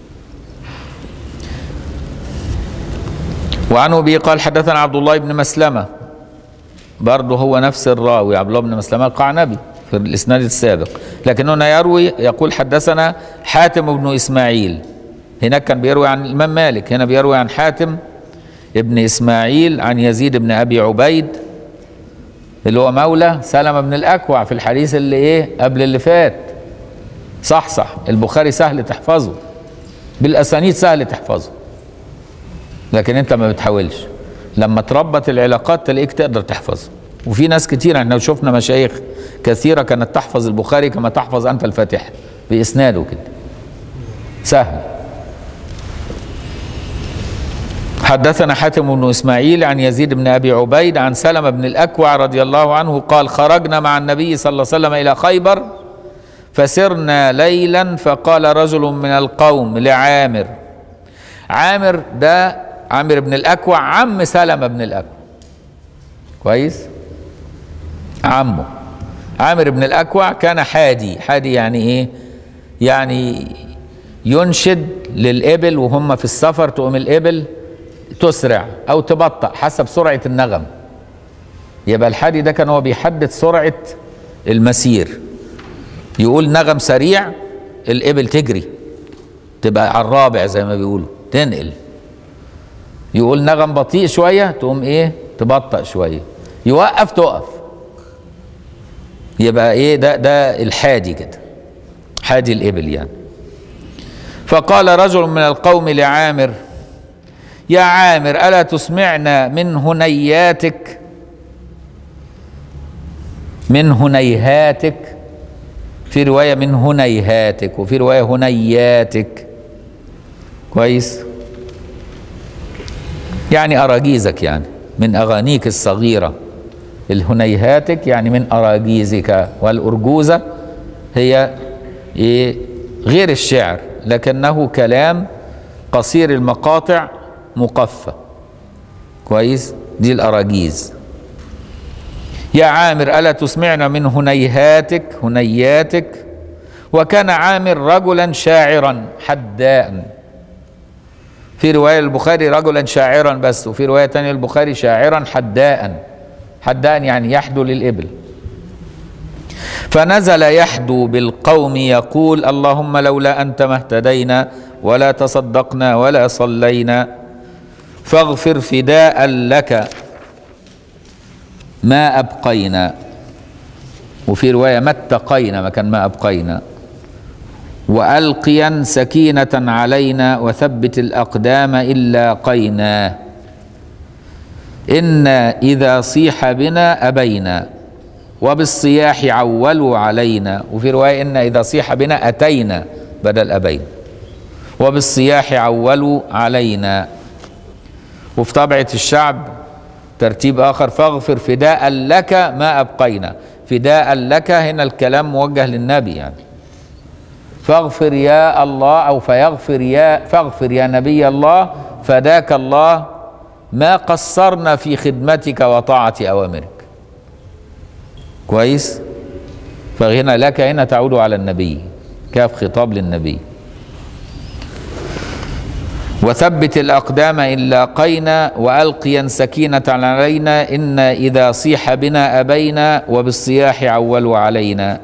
وعنه به قال حدثنا عبد الله بن مسلمه برضه هو نفس الراوي عبد الله بن مسلمه القعنبي في الاسناد السابق لكن هنا يروي يقول حدثنا حاتم بن اسماعيل هناك كان بيروي عن الامام مالك هنا بيروي عن حاتم ابن اسماعيل عن يزيد بن ابي عبيد اللي هو مولى سلمة بن الاكوع في الحديث اللي ايه قبل اللي فات صح صح البخاري سهل تحفظه بالاسانيد سهل تحفظه لكن انت ما بتحاولش لما تربط العلاقات تلاقيك تقدر تحفظه وفي ناس كتير احنا شفنا مشايخ كثيره كانت تحفظ البخاري كما تحفظ انت الفاتحه باسناده كده سهل حدثنا حاتم بن اسماعيل عن يزيد بن ابي عبيد عن سلمة بن الاكوع رضي الله عنه قال خرجنا مع النبي صلى الله عليه وسلم الى خيبر فسرنا ليلا فقال رجل من القوم لعامر عامر ده عامر بن الاكوع عم سلمة بن الاكوع كويس عمه عامر بن الاكوع كان حادي حادي يعني ايه يعني ينشد للابل وهم في السفر تقوم الابل تسرع او تبطأ حسب سرعه النغم يبقى الحادي ده كان هو بيحدد سرعه المسير يقول نغم سريع الابل تجري تبقى على الرابع زي ما بيقولوا تنقل يقول نغم بطيء شويه تقوم ايه تبطأ شويه يوقف تقف يبقى ايه ده ده الحادي كده حادي الابل يعني فقال رجل من القوم لعامر يا عامر الا تسمعنا من هنياتك من هنيهاتك في روايه من هنيهاتك وفي روايه هنياتك كويس يعني اراجيزك يعني من اغانيك الصغيره الهنيهاتك يعني من اراجيزك والارجوزه هي ايه غير الشعر لكنه كلام قصير المقاطع مقفى كويس دي الاراجيز يا عامر الا تسمعنا من هنيهاتك هنياتك وكان عامر رجلا شاعرا حداء في روايه البخاري رجلا شاعرا بس وفي روايه ثانيه البخاري شاعرا حداء حداء يعني يحدو للابل فنزل يحدو بالقوم يقول اللهم لولا انت ما اهتدينا ولا تصدقنا ولا صلينا فاغفر فداء لك ما ابقينا وفي روايه ما اتقينا ما كان ما ابقينا والقيا سكينه علينا وثبت الاقدام الا قينا ان اذا صيح بنا ابينا وبالصياح عولوا علينا وفي روايه ان اذا صيح بنا اتينا بدل ابينا وبالصياح عولوا علينا وفي طبعه الشعب ترتيب اخر فاغفر فداء لك ما ابقينا فداء لك هنا الكلام موجه للنبي يعني فاغفر يا الله او فيغفر يا فاغفر يا نبي الله فداك الله ما قصرنا في خدمتك وطاعه اوامرك كويس فهنا لك هنا تعود على النبي كاف خطاب للنبي وثبت الأقدام إن لاقينا وألقيا سكينة علينا إن إذا صيح بنا أبينا وبالصياح عولوا علينا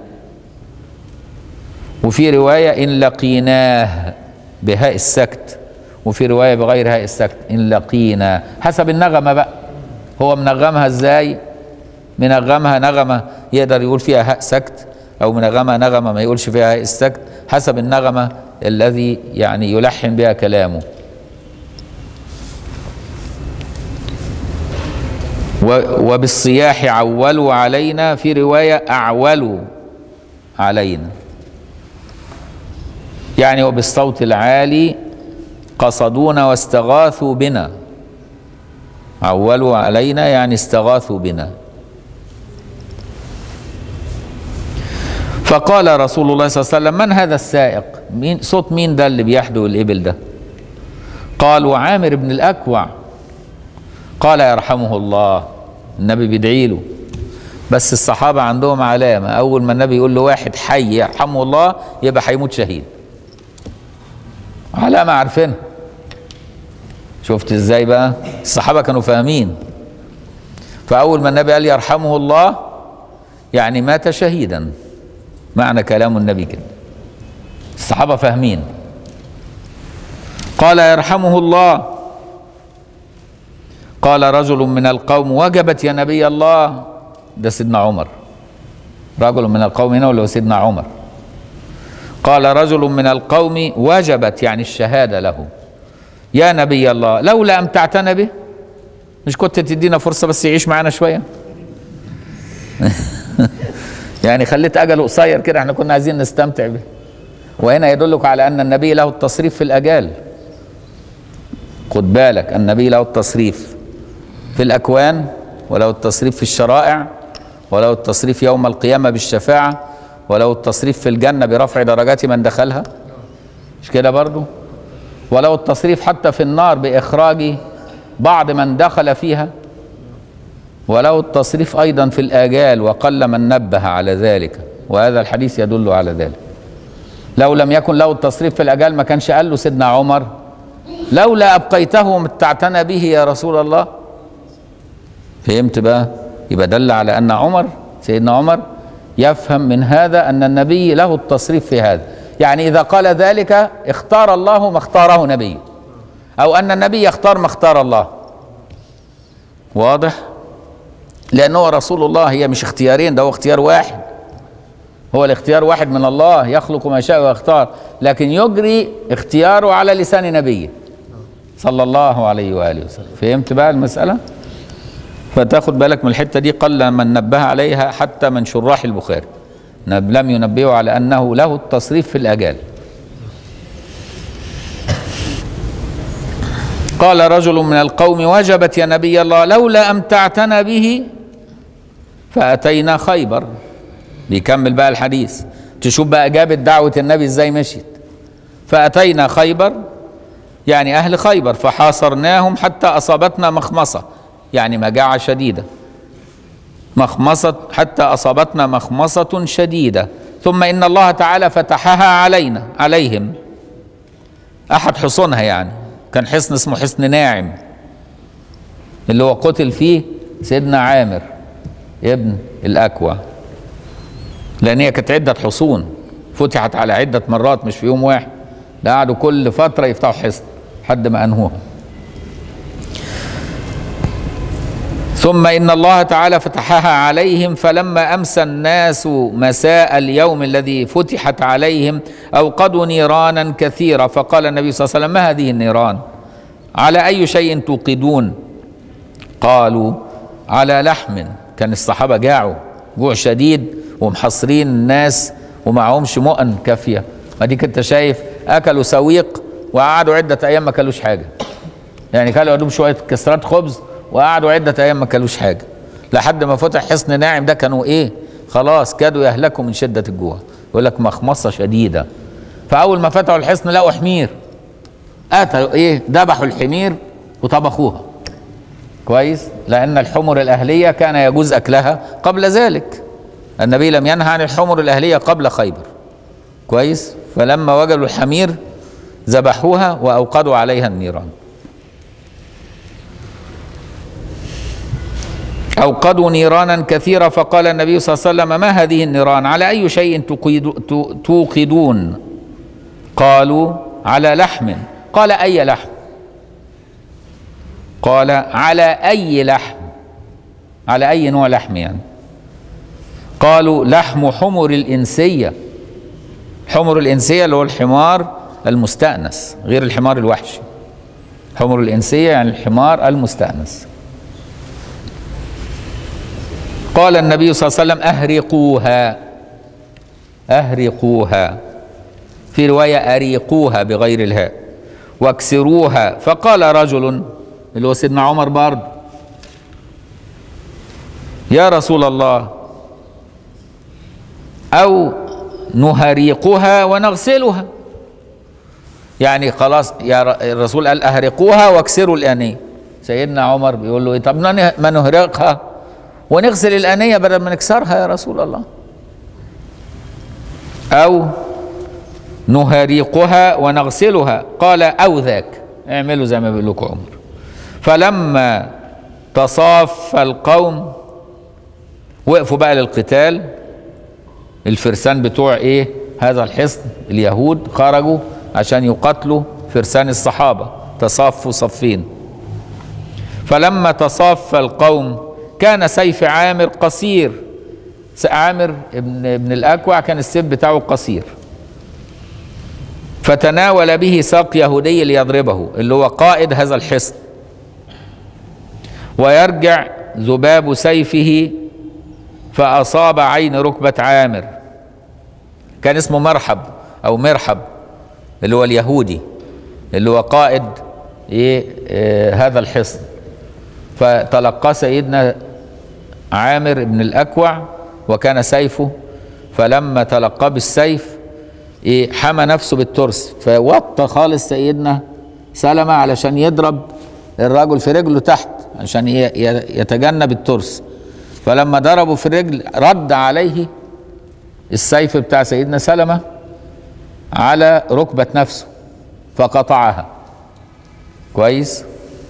وفي رواية إن لقيناه بهاء السكت وفي رواية بغير هاء السكت إن لقينا حسب النغمة بقى هو منغمها إزاي منغمها نغمة يقدر يقول فيها هاء سكت أو منغمها نغمة ما يقولش فيها هاء السكت حسب النغمة الذي يعني يلحن بها كلامه وبالصياح عولوا علينا في رواية أعولوا علينا يعني وبالصوت العالي قصدونا واستغاثوا بنا عولوا علينا يعني استغاثوا بنا فقال رسول الله صلى الله عليه وسلم من هذا السائق مين صوت مين ده اللي بيحدو الإبل ده قالوا عامر بن الأكوع قال يرحمه الله النبي بيدعي له بس الصحابة عندهم علامة أول ما النبي يقول له واحد حي يرحمه الله يبقى هيموت شهيد علامة عارفينها شفت ازاي بقى الصحابة كانوا فاهمين فأول ما النبي قال يرحمه الله يعني مات شهيدا معنى كلام النبي كده الصحابة فاهمين قال يرحمه الله قال رجل من القوم وجبت يا نبي الله ده سيدنا عمر رجل من القوم هنا ولا هو سيدنا عمر قال رجل من القوم وجبت يعني الشهادة له يا نبي الله لولا أمتعتنا به مش كنت تدينا فرصة بس يعيش معانا شوية يعني خليت أجله قصير كده احنا كنا عايزين نستمتع به وهنا يدلك على أن النبي له التصريف في الأجال خد بالك النبي له التصريف في الأكوان وله التصريف في الشرائع وله التصريف يوم القيامة بالشفاعة وله التصريف في الجنة برفع درجات من دخلها مش كده برضو ولو التصريف حتى في النار بإخراج بعض من دخل فيها ولو التصريف أيضا في الآجال وقل من نبه على ذلك وهذا الحديث يدل على ذلك لو لم يكن له التصريف في الأجال ما كانش قال له سيدنا عمر لولا أبقيته متعتنا به يا رسول الله فهمت بقى يبقى دل على أن عمر سيدنا عمر يفهم من هذا أن النبي له التصريف في هذا يعني إذا قال ذلك اختار الله ما اختاره نبيه أو أن النبي يختار ما اختار الله واضح لأنه رسول الله هي مش اختيارين ده هو اختيار واحد هو الاختيار واحد من الله يخلق ما يشاء ويختار لكن يجري اختياره على لسان نبيه صلى الله عليه وآله وسلم فهمت بقى المسألة فتاخد بالك من الحتة دي قل من نبه عليها حتى من شراح البخاري لم ينبهوا على أنه له التصريف في الأجال قال رجل من القوم وجبت يا نبي الله لولا أمتعتنا به فأتينا خيبر بيكمل بقى الحديث تشوف بقى إجابة دعوة النبي إزاي مشيت فأتينا خيبر يعني أهل خيبر فحاصرناهم حتى أصابتنا مخمصة يعني مجاعة شديدة مخمصة حتى أصابتنا مخمصة شديدة ثم إن الله تعالى فتحها علينا عليهم أحد حصونها يعني كان حصن اسمه حصن ناعم اللي هو قتل فيه سيدنا عامر ابن الأكوى لأن هي كانت عدة حصون فتحت على عدة مرات مش في يوم واحد ده قعدوا كل فترة يفتحوا حصن لحد ما أنهوها ثم إن الله تعالى فتحها عليهم فلما أمسى الناس مساء اليوم الذي فتحت عليهم أوقدوا نيرانا كثيرة فقال النبي صلى الله عليه وسلم ما هذه النيران على أي شيء توقدون قالوا على لحم كان الصحابة جاعوا جوع شديد ومحصرين الناس ومعهمش مؤن كافية اديك انت شايف اكلوا سويق وقعدوا عدة ايام ما كلوش حاجة يعني كانوا يدوم شوية كسرات خبز وقعدوا عدة أيام ما كلوش حاجة لحد ما فتح حصن ناعم ده كانوا إيه خلاص كادوا يهلكوا من شدة الجوع يقول لك مخمصة شديدة فأول ما فتحوا الحصن لقوا حمير قتلوا إيه ذبحوا الحمير وطبخوها كويس لأن الحمر الأهلية كان يجوز أكلها قبل ذلك النبي لم ينهى عن الحمر الأهلية قبل خيبر كويس فلما وجدوا الحمير ذبحوها وأوقدوا عليها النيران أوقدوا نيرانا كثيرة فقال النبي صلى الله عليه وسلم ما هذه النيران على أي شيء توقدون قالوا على لحم قال أي لحم قال على أي لحم على أي نوع لحم يعني قالوا لحم حمر الإنسية حمر الإنسية اللي هو الحمار المستأنس غير الحمار الوحشي حمر الإنسية يعني الحمار المستأنس قال النبي صلى الله عليه وسلم أهرقوها أهرقوها في رواية أريقوها بغير الهاء واكسروها فقال رجل اللي هو سيدنا عمر برضه يا رسول الله أو نهريقها ونغسلها يعني خلاص يا الرسول قال أهرقوها واكسروا الآنية سيدنا عمر بيقول له ايه طب ما ما نهرقها ونغسل الانيه بدل ما نكسرها يا رسول الله او نهريقها ونغسلها قال او ذاك اعملوا زي ما بيقول لكم عمر فلما تصاف القوم وقفوا بقى للقتال الفرسان بتوع ايه هذا الحصن اليهود خرجوا عشان يقاتلوا فرسان الصحابة تصافوا صفين فلما تصاف القوم كان سيف عامر قصير عامر ابن ابن الأكوع كان السيف بتاعه قصير فتناول به ساق يهودي ليضربه اللي هو قائد هذا الحصن ويرجع ذباب سيفه فأصاب عين ركبة عامر كان اسمه مرحب أو مرحب اللي هو اليهودي اللي هو قائد إيه آه هذا الحصن فتلقى سيدنا عامر بن الأكوع وكان سيفه فلما تلقى بالسيف إيه حمى نفسه بالترس فوطى خالص سيدنا سلمة علشان يضرب الرجل في رجله تحت عشان يتجنب الترس فلما ضربه في الرجل رد عليه السيف بتاع سيدنا سلمة على ركبة نفسه فقطعها كويس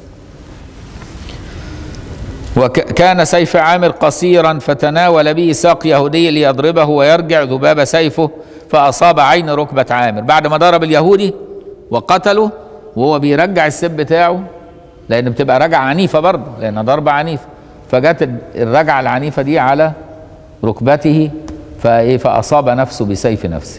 وكان سيف عامر قصيرا فتناول به ساق يهودي ليضربه ويرجع ذباب سيفه فأصاب عين ركبة عامر بعد ما ضرب اليهودي وقتله وهو بيرجع السيف بتاعه لأن بتبقى رجعة عنيفة برضه لأن ضربة عنيفة فجت الرجعة العنيفة دي على ركبته فإيه فأصاب نفسه بسيف نفسه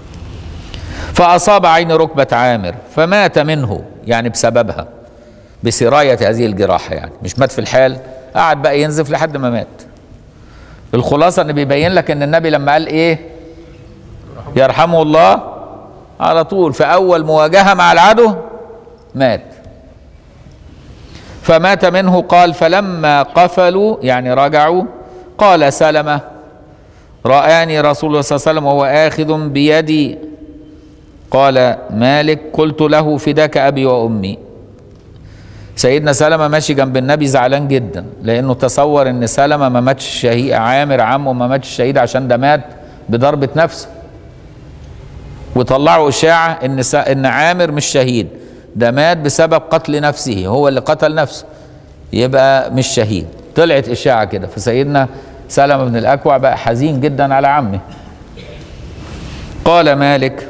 فأصاب عين ركبة عامر فمات منه يعني بسببها بسراية هذه الجراحة يعني مش مات في الحال قعد بقى ينزف لحد ما مات الخلاصة ان بيبين لك ان النبي لما قال ايه يرحمه الله على طول في اول مواجهة مع العدو مات فمات منه قال فلما قفلوا يعني رجعوا قال سلمة رآني رسول الله صلى الله عليه وسلم وهو آخذ بيدي قال مالك قلت له فداك أبي وأمي سيدنا سلمة ماشي جنب النبي زعلان جدا لأنه تصور أن سلمة ما ماتش شهيد عامر عمه ما ماتش شهيد عشان ده مات بضربة نفسه وطلعوا إشاعة إن إن عامر مش شهيد ده مات بسبب قتل نفسه هو اللي قتل نفسه يبقى مش شهيد طلعت إشاعة كده فسيدنا سلمة بن الأكوع بقى حزين جدا على عمه قال مالك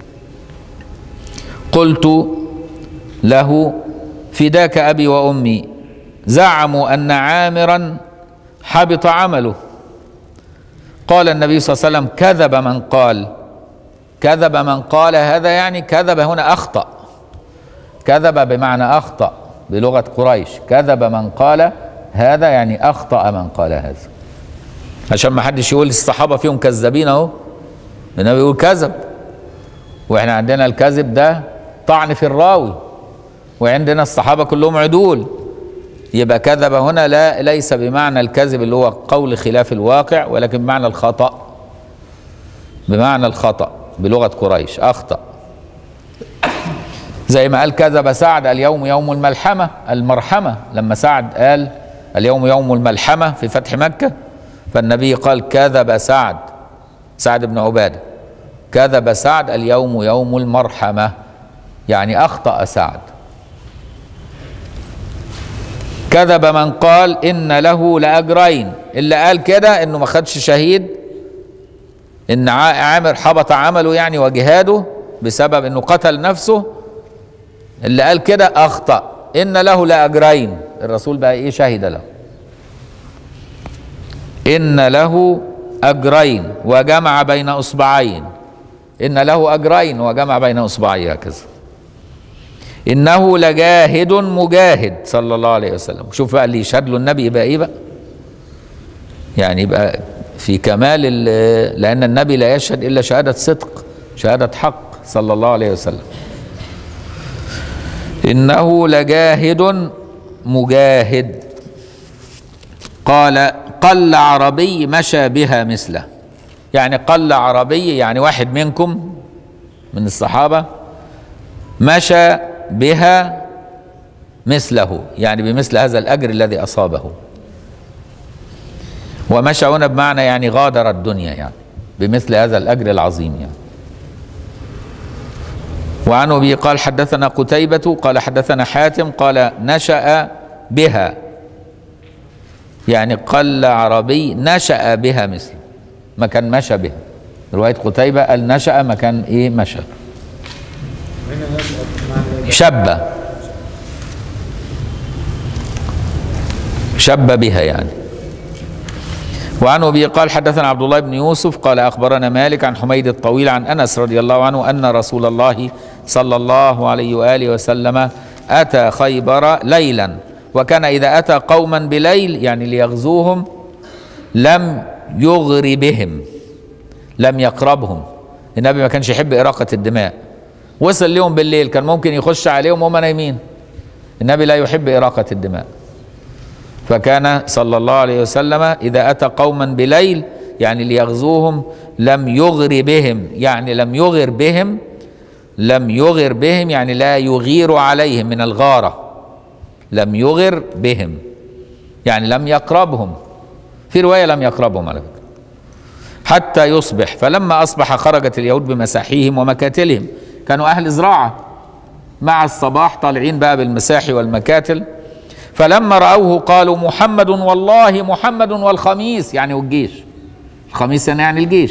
قلت له فداك أبي وأمي زعموا أن عامرا حبط عمله قال النبي صلى الله عليه وسلم كذب من قال كذب من قال هذا يعني كذب هنا أخطأ كذب بمعنى أخطأ بلغة قريش كذب من قال هذا يعني أخطأ من قال هذا عشان ما حدش يقول الصحابة فيهم كذابين أهو النبي يقول كذب واحنا عندنا الكذب ده طعن في الراوي وعندنا الصحابة كلهم عدول يبقى كذب هنا لا ليس بمعنى الكذب اللي هو قول خلاف الواقع ولكن بمعنى الخطأ بمعنى الخطأ بلغة قريش أخطأ زي ما قال كذب سعد اليوم يوم الملحمة المرحمة لما سعد قال اليوم يوم الملحمة في فتح مكة فالنبي قال كذب سعد سعد بن عبادة كذب سعد اليوم يوم المرحمة يعني أخطأ سعد كذب من قال إن له لأجرين اللي قال كده إنه ما خدش شهيد إن عامر حبط عمله يعني وجهاده بسبب إنه قتل نفسه اللي قال كده أخطأ إن له لأجرين الرسول بقى إيه شهد له إن له أجرين وجمع بين إصبعين إن له أجرين وجمع بين إصبعي هكذا إنه لجاهد مجاهد صلى الله عليه وسلم شوف بقى اللي يشهد له النبي يبقى إيه بقى يعني يبقى في كمال لأن النبي لا يشهد إلا شهادة صدق شهادة حق صلى الله عليه وسلم إنه لجاهد مجاهد قال قل عربي مشى بها مثله يعني قل عربي يعني واحد منكم من الصحابة مشى بها مثله يعني بمثل هذا الأجر الذي أصابه ومشى هنا بمعنى يعني غادر الدنيا يعني بمثل هذا الأجر العظيم يعني وعن أبي قال حدثنا قتيبة قال حدثنا حاتم قال نشأ بها يعني قل عربي نشأ بها مثل مكان مشى بها رواية قتيبة قال نشأ مكان إيه مشى شب شب بها يعني وعن ابي قال حدثنا عبد الله بن يوسف قال اخبرنا مالك عن حميد الطويل عن انس رضي الله عنه ان رسول الله صلى الله عليه واله وسلم اتى خيبر ليلا وكان اذا اتى قوما بليل يعني ليغزوهم لم يغر بهم لم يقربهم النبي ما كانش يحب اراقه الدماء وصل لهم بالليل كان ممكن يخش عليهم وهم نايمين النبي لا يحب اراقه الدماء فكان صلى الله عليه وسلم إذا أتى قوما بليل يعني ليغزوهم لم يغر بهم يعني لم يغر بهم لم يغر بهم يعني لا يغير عليهم من الغارة لم يغر بهم يعني لم يقربهم في رواية لم يقربهم على فكرة حتى يصبح فلما أصبح خرجت اليهود بمساحيهم ومكاتلهم كانوا أهل زراعة مع الصباح طالعين بقى بالمساحي والمكاتل فلما رأوه قالوا محمد والله محمد والخميس يعني والجيش الخميس يعني الجيش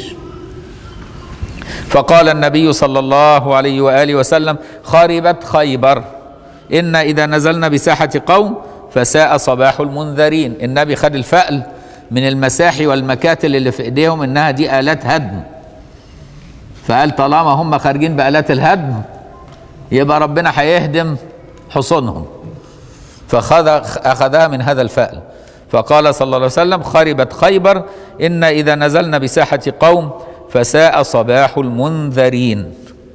فقال النبي صلى الله عليه وآله وسلم خربت خيبر إن إذا نزلنا بساحة قوم فساء صباح المنذرين النبي خد الفأل من المساحي والمكاتل اللي في ايديهم انها دي آلات هدم فقال طالما هم خارجين بآلات الهدم يبقى ربنا هيهدم حصونهم فأخذ أخذها من هذا الفأل فقال صلى الله عليه وسلم خربت خيبر إن إذا نزلنا بساحة قوم فساء صباح المنذرين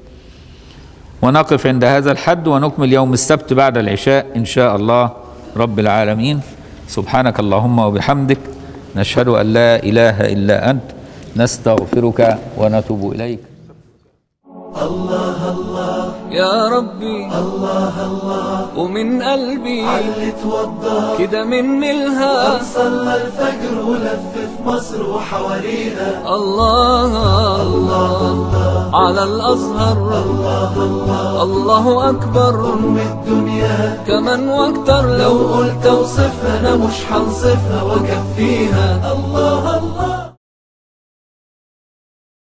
ونقف عند هذا الحد ونكمل يوم السبت بعد العشاء إن شاء الله رب العالمين سبحانك اللهم وبحمدك نشهد أن لا إله إلا أنت نستغفرك ونتوب إليك يا ربي الله الله ومن قلبي علي توضى كده من الها صلى الفجر ولف في مصر وحواليها الله الله على الأزهر الله أكبر أم الدنيا كمان واكتر لو لو قلت اوصفها انا مش هنصفها واكفيها الله الله